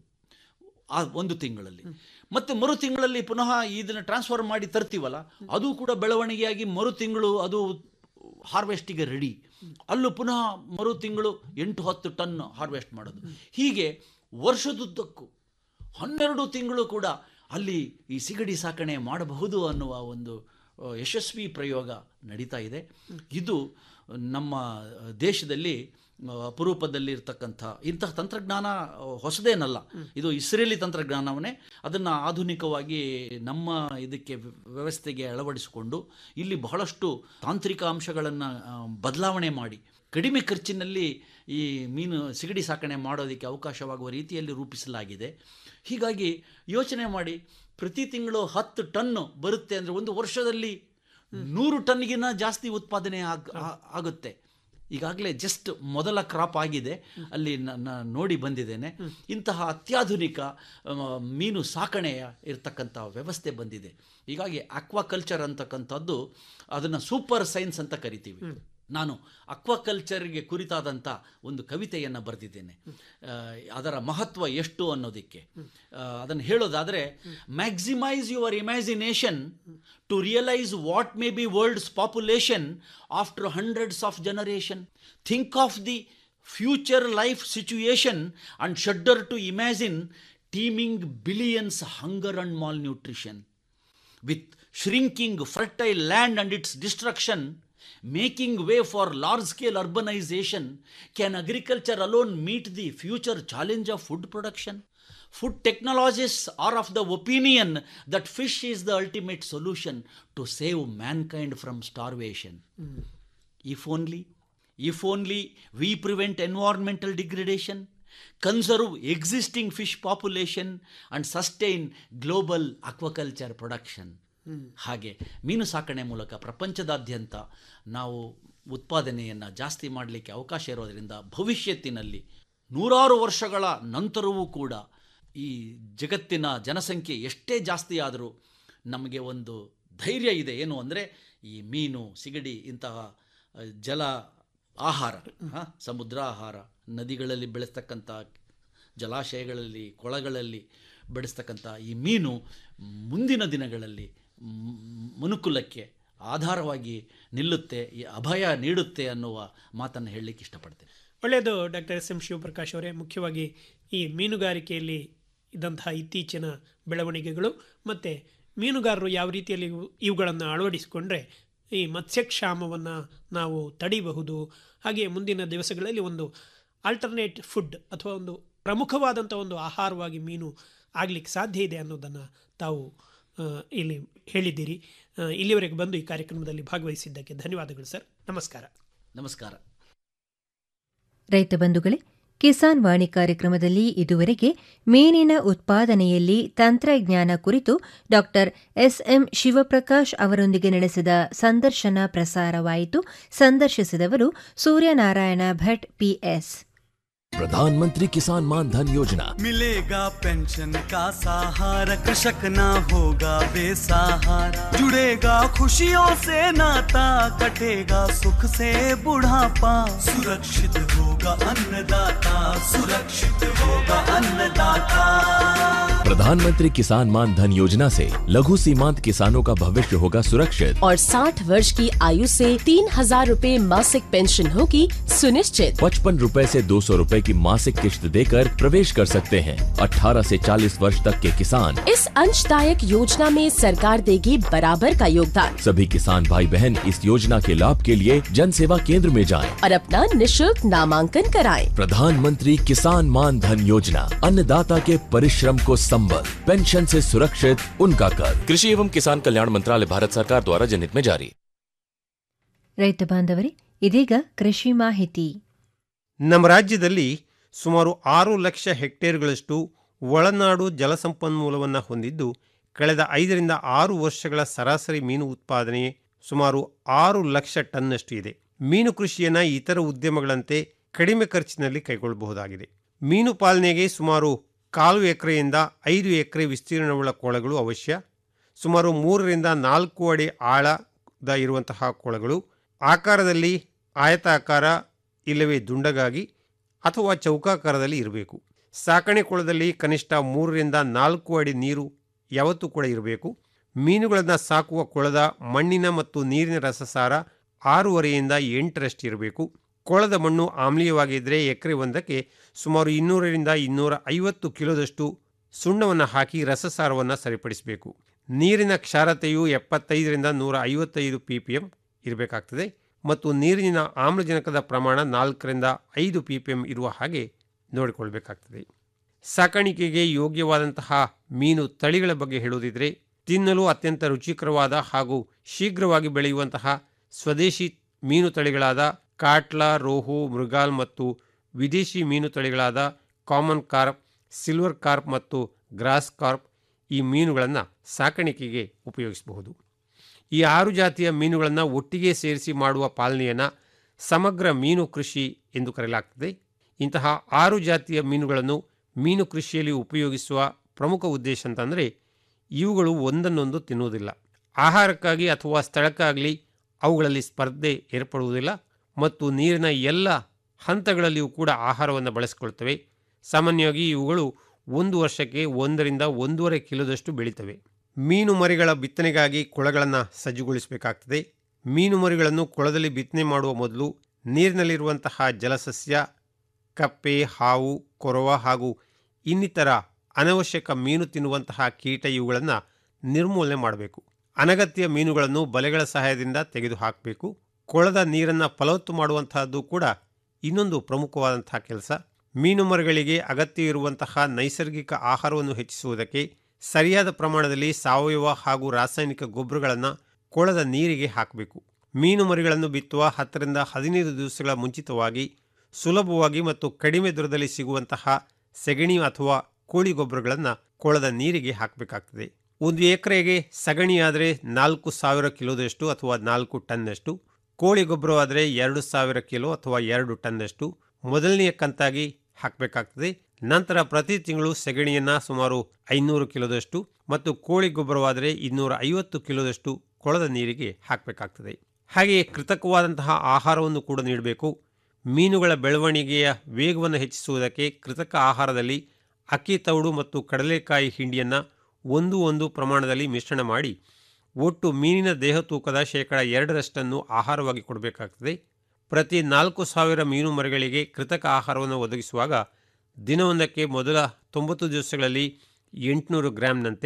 ಆ ಒಂದು ತಿಂಗಳಲ್ಲಿ ಮತ್ತೆ ಮರು ತಿಂಗಳಲ್ಲಿ ಪುನಃ ಇದನ್ನು ಟ್ರಾನ್ಸ್ಫರ್ ಮಾಡಿ ತರ್ತೀವಲ್ಲ ಅದು ಕೂಡ ಬೆಳವಣಿಗೆಯಾಗಿ ಮರು ತಿಂಗಳು ಅದು ಹಾರ್ವೆಸ್ಟಿಗೆ ರೆಡಿ ಅಲ್ಲೂ ಪುನಃ ಮರು ತಿಂಗಳು ಎಂಟು ಹತ್ತು ಟನ್ ಹಾರ್ವೆಸ್ಟ್ ಮಾಡೋದು ಹೀಗೆ ವರ್ಷದುದ್ದಕ್ಕೂ ಹನ್ನೆರಡು ತಿಂಗಳು ಕೂಡ ಅಲ್ಲಿ ಈ ಸಿಗಡಿ ಸಾಕಣೆ ಮಾಡಬಹುದು ಅನ್ನುವ ಒಂದು ಆ, ಯಶಸ್ವಿ ಪ್ರಯೋಗ ನಡೀತಾ ಇದೆ ಇದು ನಮ್ಮ ದೇಶದಲ್ಲಿ ಆ, ಅಪರೂಪದಲ್ಲಿರ್ತಕ್ಕಂಥ ಇಂತಹ ತಂತ್ರಜ್ಞಾನ ಆ, ಹೊಸದೇನಲ್ಲ ಇದು ಇಸ್ರೇಲಿ ತಂತ್ರಜ್ಞಾನವನ್ನೇ ಅದನ್ನು ಆಧುನಿಕವಾಗಿ ನಮ್ಮ ಇದಕ್ಕೆ ವ್ಯ- ವ್ಯವಸ್ಥೆಗೆ ಅಳವಡಿಸಿಕೊಂಡು ಇಲ್ಲಿ ಬಹಳಷ್ಟು ತಾಂತ್ರಿಕ ಅಂಶಗಳನ್ನು ಬದಲಾವಣೆ ಮಾಡಿ ಕಡಿಮೆ ಖರ್ಚಿನಲ್ಲಿ ಈ ಮೀನು ಸಿಗಡಿ ಸಾಕಣೆ ಮಾಡೋದಕ್ಕೆ ಅವಕಾಶವಾಗುವ ರೀತಿಯಲ್ಲಿ ರೂಪಿಸಲಾಗಿದೆ ಹೀಗಾಗಿ ಯೋಚನೆ ಮಾಡಿ ಪ್ರತಿ ತಿಂಗಳು ಹತ್ತು ಟನ್ನು ಬರುತ್ತೆ ಅಂದರೆ ಒಂದು ವರ್ಷದಲ್ಲಿ ನೂರು ಟನ್ಗಿನ ಜಾಸ್ತಿ ಉತ್ಪಾದನೆ ಆಗ್ ಆ- ಆಗುತ್ತೆ ಈಗಾಗಲೇ ಜಸ್ಟ್ ಮೊದಲ ಕ್ರಾಪ್ ಆಗಿದೆ ಅಲ್ಲಿ ನಾನು ನೋಡಿ ಬಂದಿದ್ದೇನೆ ಇಂತಹ ಅತ್ಯಾಧುನಿಕ ಆ, ಮೀನು ಸಾಕಣೆಯ ಇರತಕ್ಕಂಥ ವ್ಯವಸ್ಥೆ ಬಂದಿದೆ ಹೀಗಾಗಿ ಅಕ್ವಾಕಲ್ಚರ್ ಅಂತಕ್ಕಂಥದ್ದು ಅದನ್ನು ಸೂಪರ್ ಸೈನ್ಸ್ ಅಂತ ಕರಿತೀವಿ ನಾನು ಅಕ್ವಾಕಲ್ಚರ್ಗೆ ಕುರಿತಾದಂಥ ಒಂದು ಕವಿತೆಯನ್ನು ಬರೆದಿದ್ದೇನೆ ಆ, ಅದರ ಮಹತ್ವ ಎಷ್ಟು ಅನ್ನೋದಕ್ಕೆ ಅದನ್ನು ಹೇಳೋದಾದರೆ maximise your imagination to realise what may be world's population after hundreds of generation think of the future life situation and shudder to imagine teeming billions hunger and malnutrition with shrinking fertile land and its destruction, making way for large scale urbanization, can agriculture alone meet the future challenge of food production? Food technologists are of the opinion that fish is the ultimate solution to save mankind from starvation. If only, if only we prevent environmental degradation, conserve existing fish population and sustain global aquaculture production. ಹಾಗೆ ಮೀನು ಸಾಕಣೆ ಮೂಲಕ ಪ್ರಪಂಚದಾದ್ಯಂತ ನಾವು ಉತ್ಪಾದನೆಯನ್ನು ಜಾಸ್ತಿ ಮಾಡಲಿಕ್ಕೆ ಅವಕಾಶ ಇರೋದರಿಂದ ಭವಿಷ್ಯತ್ತಿನಲ್ಲಿ ನೂರಾರು ವರ್ಷಗಳ ನಂತರವೂ ಕೂಡ ಈ ಜಗತ್ತಿನ ಜನಸಂಖ್ಯೆ ಎಷ್ಟೇ ಜಾಸ್ತಿ ಆದರೂ ನಮಗೆ ಒಂದು ಧೈರ್ಯ ಇದೆ ಏನು ಅಂದರೆ ಈ ಮೀನು ಸಿಗಡಿ ಇಂತಹ ಅಹ್, ಜಲ ಆಹಾರ ಆ, ಸಮುದ್ರ ಆಹಾರ ನದಿಗಳಲ್ಲಿ ಬೆಳೆಸ್ತಕ್ಕಂಥ ಜಲಾಶಯಗಳಲ್ಲಿ ಕೊಳಗಳಲ್ಲಿ ಬೆಳೆಸ್ತಕ್ಕಂಥ ಈ ಮೀನು ಮುಂದಿನ ದಿನಗಳಲ್ಲಿ ಮ್, ಮನುಕುಲಕ್ಕೆ ಆಧಾರವಾಗಿ ನಿಲ್ಲುತ್ತೆ ಈ ಅಭಯ ನೀಡುತ್ತೆ ಅನ್ನುವ ಮಾತನ್ನು ಹೇಳಲಿಕ್ಕೆ ಇಷ್ಟಪಡ್ತೇನೆ ಒಳ್ಳೆಯದು ಡಾಕ್ಟರ್ ಎಸ್ ಎಂ ಶಿವಪ್ರಕಾಶ್ ಅವರೇ ಮುಖ್ಯವಾಗಿ ಈ ಮೀನುಗಾರಿಕೆಯಲ್ಲಿ ಇದ್ದಂತಹ ಇತ್ತೀಚಿನ ಬೆಳವಣಿಗೆಗಳು ಮತ್ತು ಮೀನುಗಾರರು ಯಾವ ರೀತಿಯಲ್ಲಿ ಇವು- ಇವುಗಳನ್ನು ಅಳವಡಿಸಿಕೊಂಡ್ರೆ ಈ ಮತ್ಸ್ಯಕ್ಷಾಮವನ್ನು ನಾವು ತಡಿಬಹುದು ಹಾಗೆ ಮುಂದಿನ ದಿವಸಗಳಲ್ಲಿ ಒಂದು ಆಲ್ಟರ್ನೇಟ್ ಫುಡ್ ಅಥವಾ ಒಂದು ಪ್ರಮುಖವಾದಂಥ ಒಂದು ಆಹಾರವಾಗಿ ಮೀನು ಆಗಲಿಕ್ಕೆ ಸಾಧ್ಯ ಇದೆ ಅನ್ನೋದನ್ನು ತಾವು ಆ, ಇಲ್ಲಿ ಹೇಳಿದ್ದೀರಿ ಆ, ಇಲ್ಲಿವರೆಗೆ ಬಂದು ಈ ಕಾರ್ಯಕ್ರಮದಲ್ಲಿ ಭಾಗವಹಿಸಿದ್ದಕ್ಕೆ ಧನ್ಯವಾದಗಳು ಸರ್ ನಮಸ್ಕಾರ ನಮಸ್ಕಾರ ರೈತ ಬಂಧುಗಳೇ ಕಿಸಾನ್ ವಾಣಿ ಕಾರ್ಯಕ್ರಮದಲ್ಲಿ ಇದುವರೆಗೆ ಮೀನಿನ ಉತ್ಪಾದನೆಯಲ್ಲಿ ತಂತ್ರಜ್ಞಾನ ಕುರಿತು ಡಾಕ್ಟರ್ ಎಸ್ಎಂ ಶಿವಪ್ರಕಾಶ್ ಅವರೊಂದಿಗೆ ನಡೆಸಿದ ಸಂದರ್ಶನ ಪ್ರಸಾರವಾಯಿತು ಸಂದರ್ಶಿಸಿದವರು ಸೂರ್ಯನಾರಾಯಣ ಭಟ್ ಪಿಎಸ್ प्रधानमंत्री किसान मान धन योजना मिलेगा पेंशन का सहारा कृषक ना होगा बेसहारा जुड़ेगा खुशियों से नाता कटेगा सुख से बुढ़ापा सुरक्षित होगा अन्नदाता सुरक्षित होगा अन्नदाता प्रधानमंत्री किसान मान धन योजना से लघु सीमांत किसानों का भविष्य होगा सुरक्षित और 60 वर्ष की आयु से तीन हजार रूपए मासिक पेंशन होगी सुनिश्चित पचपन रूपए से दो सौ रूपए की मासिक किश्त देकर प्रवेश कर सकते हैं 18 से 40 वर्ष तक के किसान इस अंशदायक योजना में सरकार देगी बराबर का योगदान सभी किसान भाई बहन इस योजना के लाभ के लिए जन सेवा केंद्र में जाएं। और अपना निशुल्क नामांकन कराएं। प्रधानमंत्री किसान मान धन योजना अन्नदाता के परिश्रम को संबल पेंशन से सुरक्षित उनका कर कृषि एवं किसान कल्याण मंत्रालय भारत सरकार द्वारा जनहित में जारी ರೈತ ಬಾಂಧವರೇ ಇದೀಗ ಕೃಷಿ ಮಾಹಿತಿ ನಮ್ಮ ರಾಜ್ಯದಲ್ಲಿ ಸುಮಾರು ಆರು ಲಕ್ಷ ಹೆಕ್ಟೇರ್ಗಳಷ್ಟು ಒಳನಾಡು ಜಲಸಂಪನ್ಮೂಲವನ್ನು ಹೊಂದಿದ್ದು ಕಳೆದ ಐದರಿಂದ ಆರು ವರ್ಷಗಳ ಸರಾಸರಿ ಮೀನು ಉತ್ಪಾದನೆ ಸುಮಾರು ಆರು ಲಕ್ಷ ಟನ್ನಷ್ಟು ಇದೆ ಮೀನು ಕೃಷಿಯನ್ನು ಇತರ ಉದ್ಯಮಗಳಂತೆ ಕಡಿಮೆ ಖರ್ಚಿನಲ್ಲಿ ಕೈಗೊಳ್ಳಬಹುದಾಗಿದೆ ಮೀನು ಪಾಲನೆಗೆ ಸುಮಾರು ಕಾಲು ಎಕರೆಯಿಂದ ಐದು ಎಕರೆ ವಿಸ್ತೀರ್ಣವುಳ್ಳ ಕೊಳಗಳು ಅವಶ್ಯ ಸುಮಾರು ಮೂರರಿಂದ ನಾಲ್ಕು ಅಡಿ ಆಳದ ಇರುವಂತಹ ಕೊಳಗಳು ಆಕಾರದಲ್ಲಿ ಆಯತಾಕಾರ ಇಲ್ಲವೇ ದುಂಡಗಾಗಿ ಅಥವಾ ಚೌಕಾಕಾರದಲ್ಲಿ ಇರಬೇಕು ಸಾಕಣೆ ಕೊಳದಲ್ಲಿ ಕನಿಷ್ಠ ಮೂರರಿಂದ ನಾಲ್ಕು ಅಡಿ ನೀರು ಯಾವತ್ತೂ ಕೂಡ ಇರಬೇಕು ಮೀನುಗಳನ್ನು ಸಾಕುವ ಕೊಳದ ಮಣ್ಣಿನ ಮತ್ತು ನೀರಿನ ರಸಸಾರ ಆರೂವರೆಯಿಂದ ಎಂಟರಷ್ಟು ಇರಬೇಕು ಕೊಳದ ಮಣ್ಣು ಆಮ್ಲೀಯವಾಗಿದ್ದರೆ ಎಕರೆ ಒಂದಕ್ಕೆ ಸುಮಾರು ಇನ್ನೂರರಿಂದ ಇನ್ನೂರ ಐವತ್ತು ಕಿಲೋದಷ್ಟು ಸುಣ್ಣವನ್ನು ಹಾಕಿ ರಸಸಾರವನ್ನು ಸರಿಪಡಿಸಬೇಕು ನೀರಿನ ಕ್ಷಾರತೆಯು ಎಪ್ಪತ್ತೈದರಿಂದ ನೂರ ಐವತ್ತೈದು ಪಿ ಪಿ ಎಮ್ ಇರಬೇಕಾಗ್ತದೆ ಮತ್ತು ನೀರಿನ ಆಮ್ಲಜನಕದ ಪ್ರಮಾಣ ನಾಲ್ಕರಿಂದ ಐದು ಪಿ ಪಿ ಎಮ್ ಇರುವ ಹಾಗೆ ನೋಡಿಕೊಳ್ಬೇಕಾಗ್ತದೆ ಸಾಕಾಣಿಕೆಗೆ ಯೋಗ್ಯವಾದಂತಹ ಮೀನು ತಳಿಗಳ ಬಗ್ಗೆ ಹೇಳುವುದಿದ್ರೆ ತಿನ್ನಲು ಅತ್ಯಂತ ರುಚಿಕರವಾದ ಹಾಗೂ ಶೀಘ್ರವಾಗಿ ಬೆಳೆಯುವಂತಹ ಸ್ವದೇಶಿ ಮೀನು ತಳಿಗಳಾದ ಕಾಟ್ಲಾ ರೋಹು ಮೃಗಾಲ್ ಮತ್ತು ವಿದೇಶಿ ಮೀನು ತಳಿಗಳಾದ ಕಾಮನ್ ಕಾರ್ಪ್ ಸಿಲ್ವರ್ ಕಾರ್ಪ್ ಮತ್ತು ಗ್ರಾಸ್ ಕಾರ್ಪ್ ಈ ಮೀನುಗಳನ್ನು ಸಾಕಾಣಿಕೆಗೆ ಉಪಯೋಗಿಸಬಹುದು ಈ ಆರು ಜಾತಿಯ ಮೀನುಗಳನ್ನು ಒಟ್ಟಿಗೆ ಸೇರಿಸಿ ಮಾಡುವ ಪಾಲನೆಯನ್ನು ಸಮಗ್ರ ಮೀನು ಕೃಷಿ ಎಂದು ಕರೆಯಲಾಗ್ತದೆ ಇಂತಹ ಆರು ಜಾತಿಯ ಮೀನುಗಳನ್ನು ಮೀನು ಕೃಷಿಯಲ್ಲಿ ಉಪಯೋಗಿಸುವ ಪ್ರಮುಖ ಉದ್ದೇಶ ಅಂತಂದರೆ ಇವುಗಳು ಒಂದನ್ನೊಂದು ತಿನ್ನುವುದಿಲ್ಲ ಆಹಾರಕ್ಕಾಗಿ ಅಥವಾ ಸ್ಥಳಕ್ಕಾಗಲಿ ಅವುಗಳಲ್ಲಿ ಸ್ಪರ್ಧೆ ಏರ್ಪಡುವುದಿಲ್ಲ ಮತ್ತು ನೀರಿನ ಎಲ್ಲ ಹಂತಗಳಲ್ಲಿಯೂ ಕೂಡ ಆಹಾರವನ್ನು ಬಳಸಿಕೊಳ್ತವೆ ಸಾಮಾನ್ಯವಾಗಿ ಇವುಗಳು ಒಂದು ವರ್ಷಕ್ಕೆ ಒಂದರಿಂದ ಒಂದೂವರೆ ಕಿಲೋದಷ್ಟು ಬೆಳೀತವೆ ಮೀನು ಮರಿಗಳ ಬಿತ್ತನೆಗಾಗಿ ಕೊಳಗಳನ್ನು ಸಜ್ಜುಗೊಳಿಸಬೇಕಾಗ್ತದೆ ಮೀನು ಮರಿಗಳನ್ನು ಕೊಳದಲ್ಲಿ ಬಿತ್ತನೆ ಮಾಡುವ ಮೊದಲು ನೀರಿನಲ್ಲಿರುವಂತಹ ಜಲಸಸ್ಯ ಕಪ್ಪೆ ಹಾವು ಕೊರವ ಹಾಗೂ ಇನ್ನಿತರ ಅನವಶ್ಯಕ ಮೀನು ತಿನ್ನುವಂತಹ ಕೀಟ ಇವುಗಳನ್ನು ನಿರ್ಮೂಲನೆ ಮಾಡಬೇಕು ಅನಗತ್ಯ ಮೀನುಗಳನ್ನು ಬಲೆಗಳ ಸಹಾಯದಿಂದ ತೆಗೆದುಹಾಕಬೇಕು ಕೊಳದ ನೀರನ್ನು ಫಲವತ್ತು ಮಾಡುವಂತಹದ್ದು ಕೂಡ ಇನ್ನೊಂದು ಪ್ರಮುಖವಾದಂತಹ ಕೆಲಸ ಮೀನು ಮರಿಗಳಿಗೆ ಅಗತ್ಯ ಇರುವಂತಹ ನೈಸರ್ಗಿಕ ಆಹಾರವನ್ನು ಹೆಚ್ಚಿಸುವುದಕ್ಕೆ ಸರಿಯಾದ ಪ್ರಮಾಣದಲ್ಲಿ ಸಾವಯವ ಹಾಗೂ ರಾಸಾಯನಿಕ ಗೊಬ್ಬರಗಳನ್ನು ಕೊಳದ ನೀರಿಗೆ ಹಾಕಬೇಕು ಮೀನು ಮರಿಗಳನ್ನು ಬಿತ್ತುವ ಹತ್ತರಿಂದ ಹದಿನೈದು ದಿವಸಗಳ ಮುಂಚಿತವಾಗಿ ಸುಲಭವಾಗಿ ಮತ್ತು ಕಡಿಮೆ ದರದಲ್ಲಿ ಸಿಗುವಂತಹ ಸೆಗಣಿ ಅಥವಾ ಕೋಳಿ ಗೊಬ್ಬರಗಳನ್ನು ಕೊಳದ ನೀರಿಗೆ ಹಾಕಬೇಕಾಗ್ತದೆ ಒಂದು ಎಕರೆಗೆ ಸಗಣಿಯಾದರೆ ನಾಲ್ಕು ಸಾವಿರ ಕಿಲೋದಷ್ಟು ಅಥವಾ ನಾಲ್ಕು ಟನ್ನಷ್ಟು ಕೋಳಿ ಗೊಬ್ಬರವಾದರೆ ಎರಡು ಸಾವಿರ ಕಿಲೋ ಅಥವಾ ಎರಡು ಟನ್ನಷ್ಟು ಮೊದಲನೆಯ ಕಂತಾಗಿ ಹಾಕಬೇಕಾಗ್ತದೆ ನಂತರ ಪ್ರತಿ ತಿಂಗಳು ಸೆಗಣಿಯನ್ನು ಸುಮಾರು ಐನೂರು ಕಿಲೋದಷ್ಟು ಮತ್ತು ಕೋಳಿ ಗೊಬ್ಬರವಾದರೆ ಇನ್ನೂರ ಐವತ್ತು ಕಿಲೋದಷ್ಟು ಕೊಳದ ನೀರಿಗೆ ಹಾಕಬೇಕಾಗ್ತದೆ ಹಾಗೆಯೇ ಕೃತಕವಾದಂತಹ ಆಹಾರವನ್ನು ಕೂಡ ನೀಡಬೇಕು ಮೀನುಗಳ ಬೆಳವಣಿಗೆಯ ವೇಗವನ್ನು ಹೆಚ್ಚಿಸುವುದಕ್ಕೆ ಕೃತಕ ಆಹಾರದಲ್ಲಿ ಅಕ್ಕಿ ತೌಡು ಮತ್ತು ಕಡಲೆಕಾಯಿ ಹಿಂಡಿಯನ್ನು ಒಂದು ಒಂದು ಪ್ರಮಾಣದಲ್ಲಿ ಮಿಶ್ರಣ ಮಾಡಿ ಒಟ್ಟು ಮೀನಿನ ದೇಹ ತೂಕದ ಶೇಕಡ ಎರಡರಷ್ಟನ್ನು ಆಹಾರವಾಗಿ ಕೊಡಬೇಕಾಗ್ತದೆ ಪ್ರತಿ ನಾಲ್ಕು ಸಾವಿರ ಮೀನು ಮರಿಗಳಿಗೆ ಕೃತಕ ಆಹಾರವನ್ನು ಒದಗಿಸುವಾಗ ದಿನವೊಂದಕ್ಕೆ ಮೊದಲ ತೊಂಬತ್ತು ದಿವಸಗಳಲ್ಲಿ ಎಂಟುನೂರು ಗ್ರಾಂನಂತೆ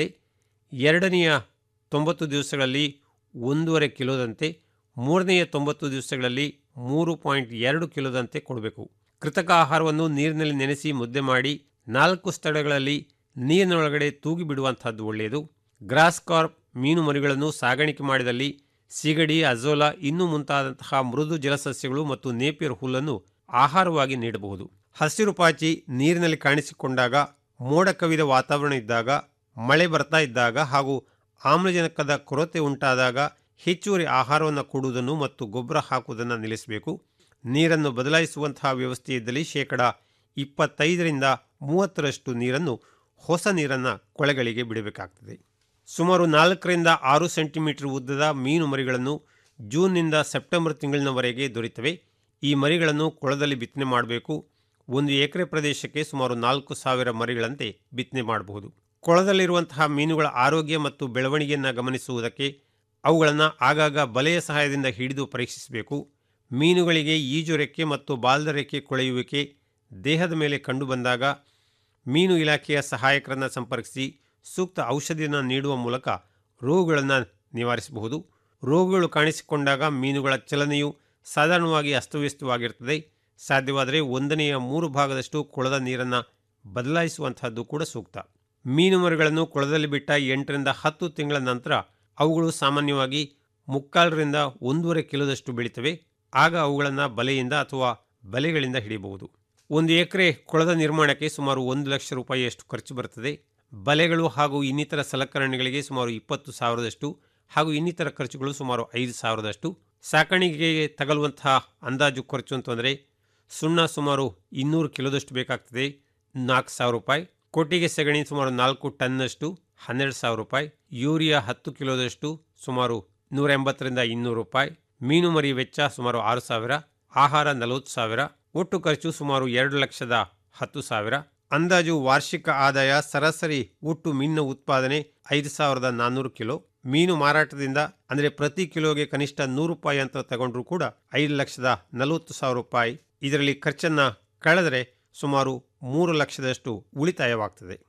ಎರಡನೆಯ ತೊಂಬತ್ತು ದಿವಸಗಳಲ್ಲಿ ಒಂದೂವರೆ ಕಿಲೋದಂತೆ ಮೂರನೆಯ ತೊಂಬತ್ತು ದಿವಸಗಳಲ್ಲಿ ಮೂರು ಪಾಯಿಂಟ್ ಎರಡು ಕಿಲೋದಂತೆ ಕೊಡಬೇಕು ಕೃತಕ ಆಹಾರವನ್ನು ನೀರಿನಲ್ಲಿ ನೆನೆಸಿ ಮುದ್ದೆ ಮಾಡಿ ನಾಲ್ಕು ಸ್ಥಳಗಳಲ್ಲಿ ನೀರಿನೊಳಗಡೆ ತೂಗಿ ಬಿಡುವಂತಹದ್ದು ಒಳ್ಳೆಯದು ಗ್ರಾಸ್ ಕಾರ್ಪ್ ಮೀನು ಮರಿಗಳನ್ನು ಸಾಗಾಣಿಕೆ ಮಾಡಿದಲ್ಲಿ ಸಿಗಡಿ ಅಜೋಲಾ ಇನ್ನೂ ಮುಂತಾದಂತಹ ಮೃದು ಜಲಸಸ್ಯಗಳು ಮತ್ತು ನೇಪಿಯರ್ ಹುಲ್ಲನ್ನು ಆಹಾರವಾಗಿ ನೀಡಬಹುದು ಹಸಿರು ಪಾಚಿ ನೀರಿನಲ್ಲಿ ಕಾಣಿಸಿಕೊಂಡಾಗ ಮೋಡ ಕವಿದ ವಾತಾವರಣ ಇದ್ದಾಗ ಮಳೆ ಬರ್ತಾ ಇದ್ದಾಗ ಹಾಗೂ ಆಮ್ಲಜನಕದ ಕೊರತೆ ಉಂಟಾದಾಗ ಹೆಚ್ಚುವರಿ ಆಹಾರವನ್ನು ಕೊಡುವುದನ್ನು ಮತ್ತು ಗೊಬ್ಬರ ಹಾಕುವುದನ್ನು ನಿಲ್ಲಿಸಬೇಕು ನೀರನ್ನು ಬದಲಾಯಿಸುವಂತಹ ವ್ಯವಸ್ಥೆ ಇದ್ದಲ್ಲಿ ಶೇಕಡ ಇಪ್ಪತ್ತೈದರಿಂದ ಮೂವತ್ತರಷ್ಟು ನೀರನ್ನು ಹೊಸ ನೀರನ್ನು ಕೊಳೆಗಳಿಗೆ ಬಿಡಬೇಕಾಗ್ತದೆ ಸುಮಾರು ನಾಲ್ಕರಿಂದ ಆರು ಸೆಂಟಿಮೀಟರ್ ಉದ್ದದ ಮೀನು ಮರಿಗಳನ್ನು ಜೂನ್ನಿಂದ ಸೆಪ್ಟೆಂಬರ್ ತಿಂಗಳಿನವರೆಗೆ ದೊರೆತವೆ ಈ ಮರಿಗಳನ್ನು ಕೊಳದಲ್ಲಿ ಬಿತ್ತನೆ ಮಾಡಬೇಕು ಒಂದು ಎಕರೆ ಪ್ರದೇಶಕ್ಕೆ ಸುಮಾರು ನಾಲ್ಕು ಸಾವಿರ ಮರಿಗಳಂತೆ ಬಿತ್ತನೆ ಮಾಡಬಹುದು ಕೊಳದಲ್ಲಿರುವಂತಹ ಮೀನುಗಳ ಆರೋಗ್ಯ ಮತ್ತು ಬೆಳವಣಿಗೆಯನ್ನು ಗಮನಿಸುವುದಕ್ಕೆ ಅವುಗಳನ್ನು ಆಗಾಗ ಬಲೆಯ ಸಹಾಯದಿಂದ ಹಿಡಿದು ಪರೀಕ್ಷಿಸಬೇಕು ಮೀನುಗಳಿಗೆ ಈಜು ರೆಕ್ಕೆ ಮತ್ತು ಬಾಲ್ದ ರೆಕ್ಕೆ ಕೊಳೆಯುವಿಕೆ ದೇಹದ ಮೇಲೆ ಕಂಡುಬಂದಾಗ ಮೀನು ಇಲಾಖೆಯ ಸಹಾಯಕರನ್ನು ಸಂಪರ್ಕಿಸಿ ಸೂಕ್ತ ಔಷಧಿಯನ್ನು ನೀಡುವ ಮೂಲಕ ರೋಗಗಳನ್ನು ನಿವಾರಿಸಬಹುದು ರೋಗಗಳು ಕಾಣಿಸಿಕೊಂಡಾಗ ಮೀನುಗಳ ಚಲನೆಯು ಸಾಧಾರಣವಾಗಿ ಅಸ್ತವ್ಯಸ್ತವಾಗಿರ್ತದೆ ಸಾಧ್ಯವಾದರೆ ಒಂದನೆಯ ಮೂರು ಭಾಗದಷ್ಟು ಕೊಳದ ನೀರನ್ನು ಬದಲಾಯಿಸುವಂತಹದ್ದು ಕೂಡ ಸೂಕ್ತ ಮೀನು ಮರಿಗಳನ್ನು ಕೊಳದಲ್ಲಿ ಬಿಟ್ಟ ಎಂಟರಿಂದ ಹತ್ತು ತಿಂಗಳ ನಂತರ ಅವುಗಳು ಸಾಮಾನ್ಯವಾಗಿ ಮುಕ್ಕಾಲರಿಂದ ಒಂದೂವರೆ ಕಿಲೋದಷ್ಟು ಬೆಳೀತವೆ ಆಗ ಅವುಗಳನ್ನು ಬಲೆಯಿಂದ ಅಥವಾ ಬಲೆಗಳಿಂದ ಹಿಡಿಯಬಹುದು ಒಂದು ಎಕರೆ ಕೊಳದ ನಿರ್ಮಾಣಕ್ಕೆ ಸುಮಾರು ಒಂದು ಲಕ್ಷ ರೂಪಾಯಿಯಷ್ಟು ಖರ್ಚು ಬರುತ್ತದೆ ಬಲೆಗಳು ಹಾಗೂ ಇನ್ನಿತರ ಸಲಕರಣೆಗಳಿಗೆ ಸುಮಾರು ಇಪ್ಪತ್ತು ಸಾವಿರದಷ್ಟು ಹಾಗೂ ಇನ್ನಿತರ ಖರ್ಚುಗಳು ಸುಮಾರು ಐದು ಸಾವಿರದಷ್ಟು ಸಾಕಾಣಿಕೆಗೆ ತಗಲುವಂತಹ ಅಂದಾಜು ಖರ್ಚು ಅಂತಂದರೆ ಸುಣ್ಣ ಸುಮಾರು ಇನ್ನೂರು ಕಿಲೋದಷ್ಟು ಬೇಕಾಗ್ತದೆ ನಾಲ್ಕು ಸಾವಿರ ರೂಪಾಯಿ ಕೊಟ್ಟಿಗೆ ಸಗಣಿ ಸುಮಾರು ನಾಲ್ಕು ಟನ್ನಷ್ಟು ಹನ್ನೆರಡು ಸಾವಿರ ರೂಪಾಯಿ ಯೂರಿಯಾ ಹತ್ತು ಕಿಲೋದಷ್ಟು ಸುಮಾರು ನೂರ ಎಂಬತ್ತರಿಂದ ಇನ್ನೂರು ರೂಪಾಯಿ ಮೀನು ಮರಿ ವೆಚ್ಚ ಸುಮಾರು ಆರು ಸಾವಿರ ಆಹಾರ ನಲವತ್ತು ಸಾವಿರ ಒಟ್ಟು ಖರ್ಚು ಸುಮಾರು ಎರಡು ಲಕ್ಷದ ಹತ್ತು ಸಾವಿರ ಅಂದಾಜು ವಾರ್ಷಿಕ ಆದಾಯ ಸರಾಸರಿ ಒಟ್ಟು ಮೀನಿನ ಉತ್ಪಾದನೆ ಐದು ಸಾವಿರದ ನಾನ್ನೂರು ಕಿಲೋ ಮೀನು ಮಾರಾಟದಿಂದ ಅಂದರೆ ಪ್ರತಿ ಕಿಲೋಗೆ ಕನಿಷ್ಠ ನೂರು ರೂಪಾಯಿ ಅಂತ ತಗೊಂಡ್ರೂ ಕೂಡ ಐದು ಲಕ್ಷದ ನಲವತ್ತು ಸಾವಿರ ರೂಪಾಯಿ ಇದರಲ್ಲಿ ಖರ್ಚನ್ನ ಕಳೆದರೆ ಸುಮಾರು ಮೂರು ಲಕ್ಷದಷ್ಟು ಉಳಿತಾಯವಾಗ್ತದೆ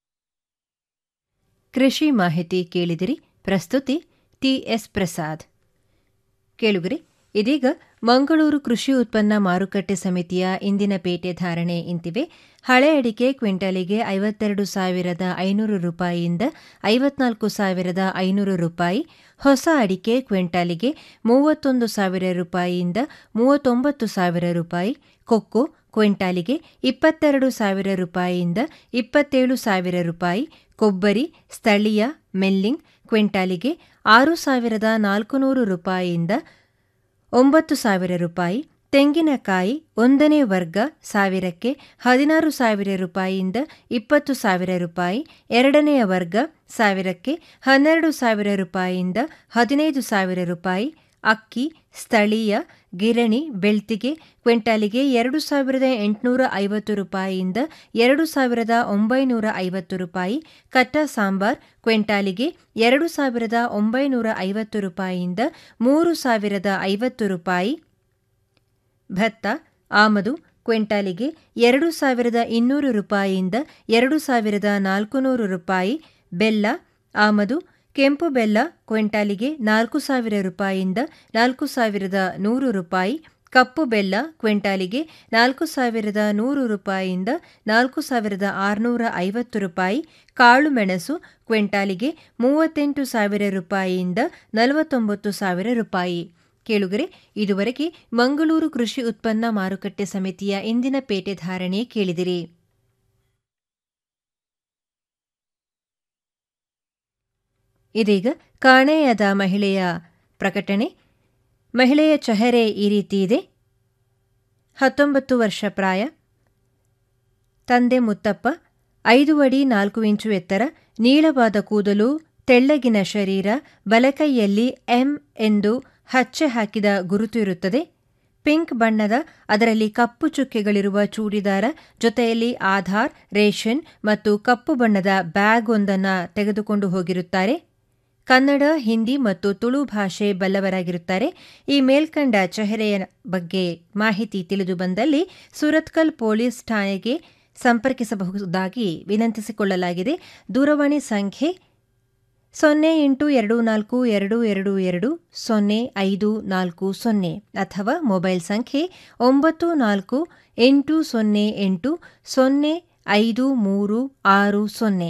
ಕೃಷಿ ಮಾಹಿತಿ ಕೇಳಿದಿರಿ ಪ್ರಸ್ತುತಿ ಟಿಎಸ್ ಪ್ರಸಾದ್ ಕೇಳುಗರಿ ಇದೀಗ ಮಂಗಳೂರು ಕೃಷಿ ಉತ್ಪನ್ನ ಮಾರುಕಟ್ಟೆ ಸಮಿತಿಯ ಇಂದಿನ ಪೇಟೆ ಧಾರಣೆ ಇಂತಿವೆ ಹಳೆ ಅಡಿಕೆ ಕ್ವಿಂಟಲಿಗೆ ಐವತ್ತೆರಡು ಸಾವಿರದ ಐನೂರು ರೂಪಾಯಿಯಿಂದ ಐವತ್ನಾಲ್ಕು ಸಾವಿರದ ಐನೂರು ರೂಪಾಯಿ ಹೊಸ ಅಡಿಕೆ ಕ್ವಿಂಟಾಲಿಗೆ ಮೂವತ್ತೊಂದು ಸಾವಿರ ರೂಪಾಯಿಯಿಂದ ಮೂವತ್ತೊಂಬತ್ತು ಸಾವಿರ ರೂಪಾಯಿ ಕೊಕ್ಕೋ ಕ್ವಿಂಟಾಲಿಗೆ ಇಪ್ಪತ್ತೆರಡು ಸಾವಿರ ರೂಪಾಯಿಯಿಂದ ಇಪ್ಪತ್ತೇಳು ಸಾವಿರ ರೂಪಾಯಿ ಕೊಬ್ಬರಿ ಸ್ಥಳೀಯ ಮೆಲ್ಲಿಂಗ್ ಕ್ವಿಂಟಾಲಿಗೆ ಆರು ಸಾವಿರದ ನಾಲ್ಕುನೂರು ರೂಪಾಯಿಯಿಂದ ಒಂಬತ್ತು ಸಾವಿರ ರೂಪಾಯಿ ತೆಂಗಿನಕಾಯಿ ಒಂದನೇ ವರ್ಗ ಸಾವಿರಕ್ಕೆ ಹದಿನಾರು ಸಾವಿರ ರೂಪಾಯಿಯಿಂದ ಇಪ್ಪತ್ತು ಸಾವಿರ ರೂಪಾಯಿ ಎರಡನೆಯ ವರ್ಗ ಸಾವಿರಕ್ಕೆ ಹನ್ನೆರಡು ಸಾವಿರ ರೂಪಾಯಿಯಿಂದ ಹದಿನೈದು ಸಾವಿರ ರೂಪಾಯಿ ಅಕ್ಕಿ ಸ್ಥಳೀಯ ಗಿರಣಿ ಬೆಳ್ತಿಗೆ ಕ್ವಿಂಟಾಲಿಗೆ ಎರಡು ಸಾವಿರದ ಎಂಟುನೂರ ಐವತ್ತು ರೂಪಾಯಿಯಿಂದ ಎರಡು ಸಾವಿರದ ಒಂಬೈನೂರ ಐವತ್ತು ರೂಪಾಯಿ ಕಟ್ಟ ಸಾಂಬಾರ್ ಕ್ವಿಂಟಾಲಿಗೆ ಎರಡು ಸಾವಿರದ ಒಂಬೈನೂರ ಐವತ್ತು ರೂಪಾಯಿಯಿಂದ ಮೂರು ಸಾವಿರದ ಐವತ್ತು ರೂಪಾಯಿ ಭತ್ತ ಆಮದು ಕ್ವಿಂಟಾಲಿಗೆ ಎರಡು ಸಾವಿರದ ಇನ್ನೂರು ರೂಪಾಯಿಯಿಂದ ಎರಡು ಸಾವಿರದ ನಾಲ್ಕುನೂರು ರೂಪಾಯಿ ಬೆಲ್ಲ ಆಮದು ಕೆಂಪು ಬೆಲ್ಲ ಕ್ವಿಂಟಾಲಿಗೆ ನಾಲ್ಕು ಸಾವಿರ ರೂಪಾಯಿಯಿಂದ ನಾಲ್ಕು ಸಾವಿರದ ನೂರು ರೂಪಾಯಿ ಕಪ್ಪು ಬೆಲ್ಲ ಕ್ವಿಂಟಾಲಿಗೆ ನಾಲ್ಕು ಸಾವಿರದ ನೂರು ರೂಪಾಯಿಯಿಂದ ನಾಲ್ಕು ಸಾವಿರದ ಆರುನೂರ ಐವತ್ತು ರೂಪಾಯಿ ಕಾಳು ಮೆಣಸು ಕ್ವಿಂಟಾಲಿಗೆ ಮೂವತ್ತೆಂಟು ಸಾವಿರ ರೂಪಾಯಿಯಿಂದ ನಲವತ್ತೊಂಬತ್ತು ಸಾವಿರ ರೂಪಾಯಿ ಕೇಳುಗರೆ ಇದುವರೆಗೆ ಮಂಗಳೂರು ಕೃಷಿ ಉತ್ಪನ್ನ ಮಾರುಕಟ್ಟೆ ಸಮಿತಿಯ ಇಂದಿನ ಪೇಟೆ ಧಾರಣೆ ಕೇಳಿದಿರಿ ಇದೀಗ ಕಾಣೆಯಾದ ಮಹಿಳೆಯ ಪ್ರಕಟಣೆ ಮಹಿಳೆಯ ಚಹರೆ ಈ ರೀತಿ ಇದೆ ಹತ್ತೊಂಬತ್ತು ವರ್ಷ ಪ್ರಾಯ ತಂದೆ ಮುತ್ತಪ್ಪ ಐದು ಅಡಿ ನಾಲ್ಕು ಇಂಚು ಎತ್ತರ ನೀಳವಾದ ಕೂದಲು ತೆಳ್ಳಗಿನ ಶರೀರ ಬಲಕೈಯಲ್ಲಿ ಎಂ ಎಂದು ಹಚ್ಚೆ ಹಾಕಿದ ಗುರುತು ಇರುತ್ತದೆ ಪಿಂಕ್ ಬಣ್ಣದ ಅದರಲ್ಲಿ ಕಪ್ಪು ಚುಕ್ಕೆಗಳಿರುವ ಚೂಡಿದಾರ ಜೊತೆಯಲ್ಲಿ ಆಧಾರ್ ರೇಷನ್ ಮತ್ತು ಕಪ್ಪು ಬಣ್ಣದ ಬ್ಯಾಗ್ ಒಂದನ್ನು ತೆಗೆದುಕೊಂಡು ಹೋಗಿರುತ್ತಾರೆ ಕನ್ನಡ ಹಿಂದಿ ಮತ್ತು ತುಳು ಭಾಷೆ ಬಲ್ಲವರಾಗಿರುತ್ತಾರೆ ಈ ಮೇಲ್ಕಂಡ ಚೆಹರೆಯ ಬಗ್ಗೆ ಮಾಹಿತಿ ತಿಳಿದು ಬಂದಲ್ಲಿ ಸುರತ್ಕಲ್ ಪೊಲೀಸ್ ಠಾಣೆಗೆ ಸಂಪರ್ಕಿಸಬಹುದಾಗಿ ವಿನಂತಿಸಿಕೊಳ್ಳಲಾಗಿದೆ ದೂರವಾಣಿ ಸಂಖ್ಯೆ ಸೊನ್ನೆ ಎಂಟು ಎರಡು ನಾಲ್ಕು ಎರಡು ಎರಡು ಎರಡು ಸೊನ್ನೆ ಐದು ನಾಲ್ಕು ಸೊನ್ನೆ ಅಥವಾ ಮೊಬೈಲ್ ಸಂಖ್ಯೆ ಒಂಬತ್ತು ನಾಲ್ಕು ಎಂಟು ಸೊನ್ನೆ ಎಂಟು ಸೊನ್ನೆ ಐದು ಮೂರು ಆರು ಸೊನ್ನೆ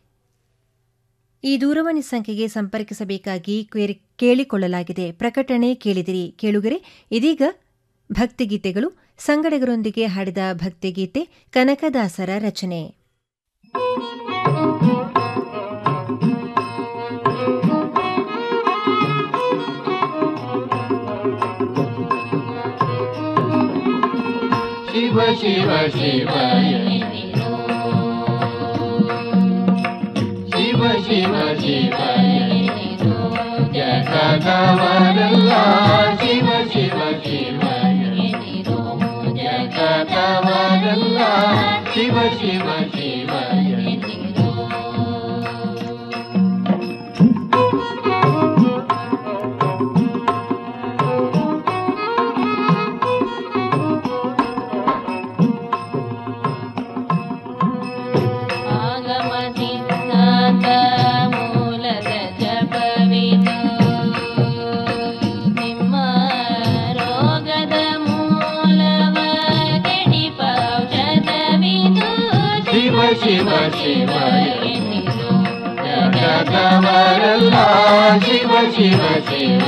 ಈ ದೂರವಾಣಿ ಸಂಖ್ಯೆಗೆ ಸಂಪರ್ಕಿಸಬೇಕಾಗಿ ಕೇಳಿಕೊಳ್ಳಲಾಗಿದೆ ಪ್ರಕಟಣೆ ಕೇಳಿದಿರಿ ಕೇಳುಗರೆ ಇದೀಗ ಭಕ್ತಿಗೀತೆಗಳು ಸಂಗಡಗರೊಂದಿಗೆ ಹಾಡಿದ ಭಕ್ತಿಗೀತೆ ಕನಕದಾಸರ ರಚನೆ ಶಿವ ಶಿವ ಶಿವ ಶಿವ ಶಿವ ಶಿವ ಜಗದವರಲ್ಲ ಶಿವ ಶಿವ ಶಿವ ಜಗದವರಲ್ಲ ಶಿವ ಶಿವ ಶಿವ ಆಗಮಸಿದ್ಧಾಂತ ಮೂಲದ ಜಪವಿದು ನಿಮ್ಮ ರೋಗದ ಮೂಲವ ಕೆಡಿಪ ಔಷಧವಿದು ಶಿವ ಶಿವ ಶಿವ ಜಗದವರಲ್ಲ ಶಿವ ಶಿವ ಶಿವ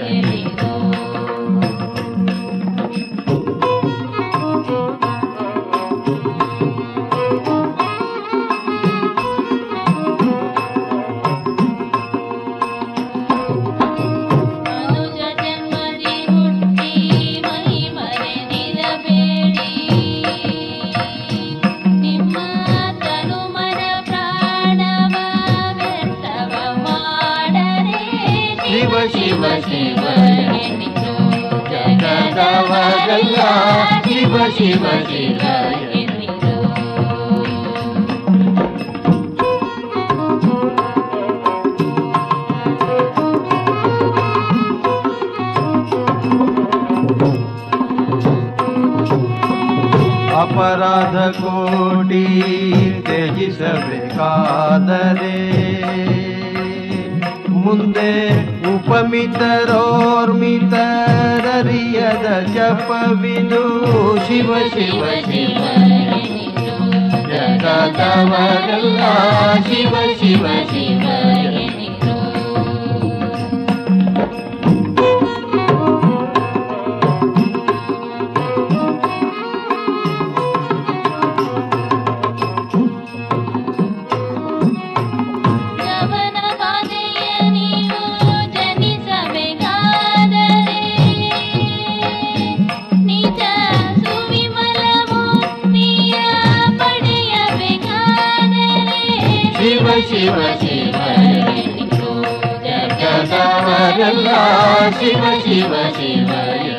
ಮನುಜ ಜನ್ಮದಿ ಹುಟ್ಟಿ ಮೈ ಮರೆದಿರಬೇಡಿ ನಿಮ್ಮ ತನುಮನ ಪ್ರಾಣವ ವ್ಯರ್ಥವ ಮಾಡರೆ ಶಿವ ಶಿವ ಶಿವ ಜಗದವರಲ್ಲ ಶಿವ ಶಿವ ಶಿವ ಅಪರಾಧ ಕೋಟಿ ತ್ಯಜಿಸಬೇಕಾದರೆ ಮುಂದೆ ಉಪಮಿತರೋರ್ಮಿತರರಿಯದ ಜಪವಿದು ಶಿವ ಶಿವ ಶಿವ ಜಗದವರಲ್ಲ ಶಿವ ಶಿವ ಶಿವ ಯವನ ಬಾಧೆಯ ನೀವು ಜನಿಸಬೇಕಾದರೆ ನಿಜ ಸುವಿಮಲ ಮುಕ್ತಿಯ ಪಡೆಯಬೇಕಾದರೆ ಶಿವ ಶಿವ ಶಿವ ಜಗದವರಲ್ಲ ಶಿವ ಶಿವ ಶಿವ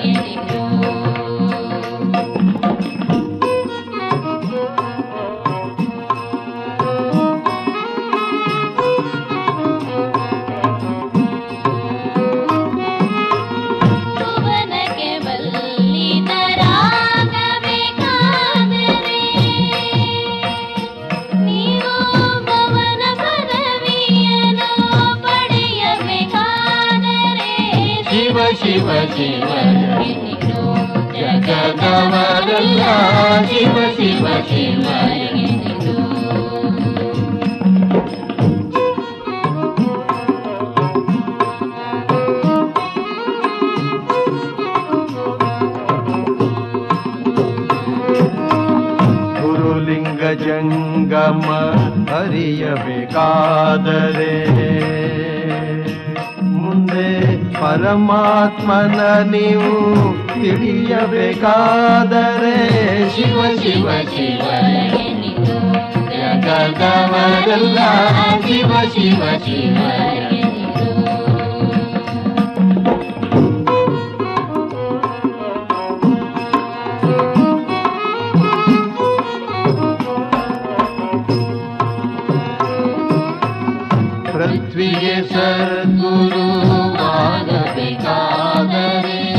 ಭುವನಕ್ಕೆ ಬಲ್ಲಿದರಾಗಬೇಕಾದರೆ ನೀವು ಭವನ ಪದವಿಯನ್ನು ಪಡೆಯಬೇಕಾದರೆ ಶಿವ ಶಿವ ಶಿವ ಜಗದವರಲ್ಲ ಶಿವ ಶಿವ ಶಿವ ಗುರುಲಿಂಗ ಜಂಗಮ ಅರಿಯಬೇಕಾದರೆ ಮುಂದೆ ಪರಮಾತ್ಮನ ನೀವು ತಿಳಿಯಬೇಕಾದರೆ ಶಿವ ಶಿವ ಶಿವ ಜಗದವರಲ್ಲ ಶಿವ ಶಿವ ಶಿವ ಪೃಥ್ವಿಗೆ ಸದ್ಗುರುವಾಗಬೇಕಾದರೆ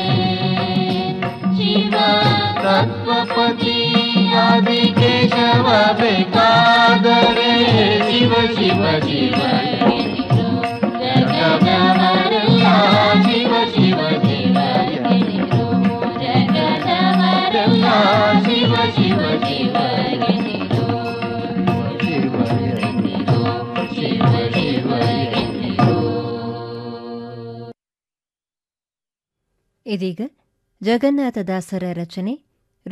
ಶಿವ ತತ್ವಪತಿ ಆದಿಕೇಶವ ಬೇಕಾದರೆ ಶಿವ ಶಿವ ಶಿವ ಎನ್ನಿರು. ಜಗದವರೆಲ್ಲ ಶಿವ ಶಿವ ಶಿವ ಎನ್ನಿರು. ಜಗದವರೆಲ್ಲ ಶಿವ ಶಿವ ಶಿವ ಎನ್ನಿರು. ಶಿವ ಎನ್ನಿರು. ಶಿವ ಶಿವ ಎನ್ನಿರು. ಇದೀಗ ಜಗನ್ನಾಥದಾಸರ ರಚನೆ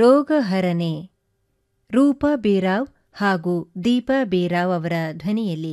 ರೋಗಹರನೆ ರೂಪಾ ಬೀರಾವ್ ಹಾಗೂ ದೀಪಾ ಬೀರಾವ್ ಅವರ ಧ್ವನಿಯಲ್ಲಿ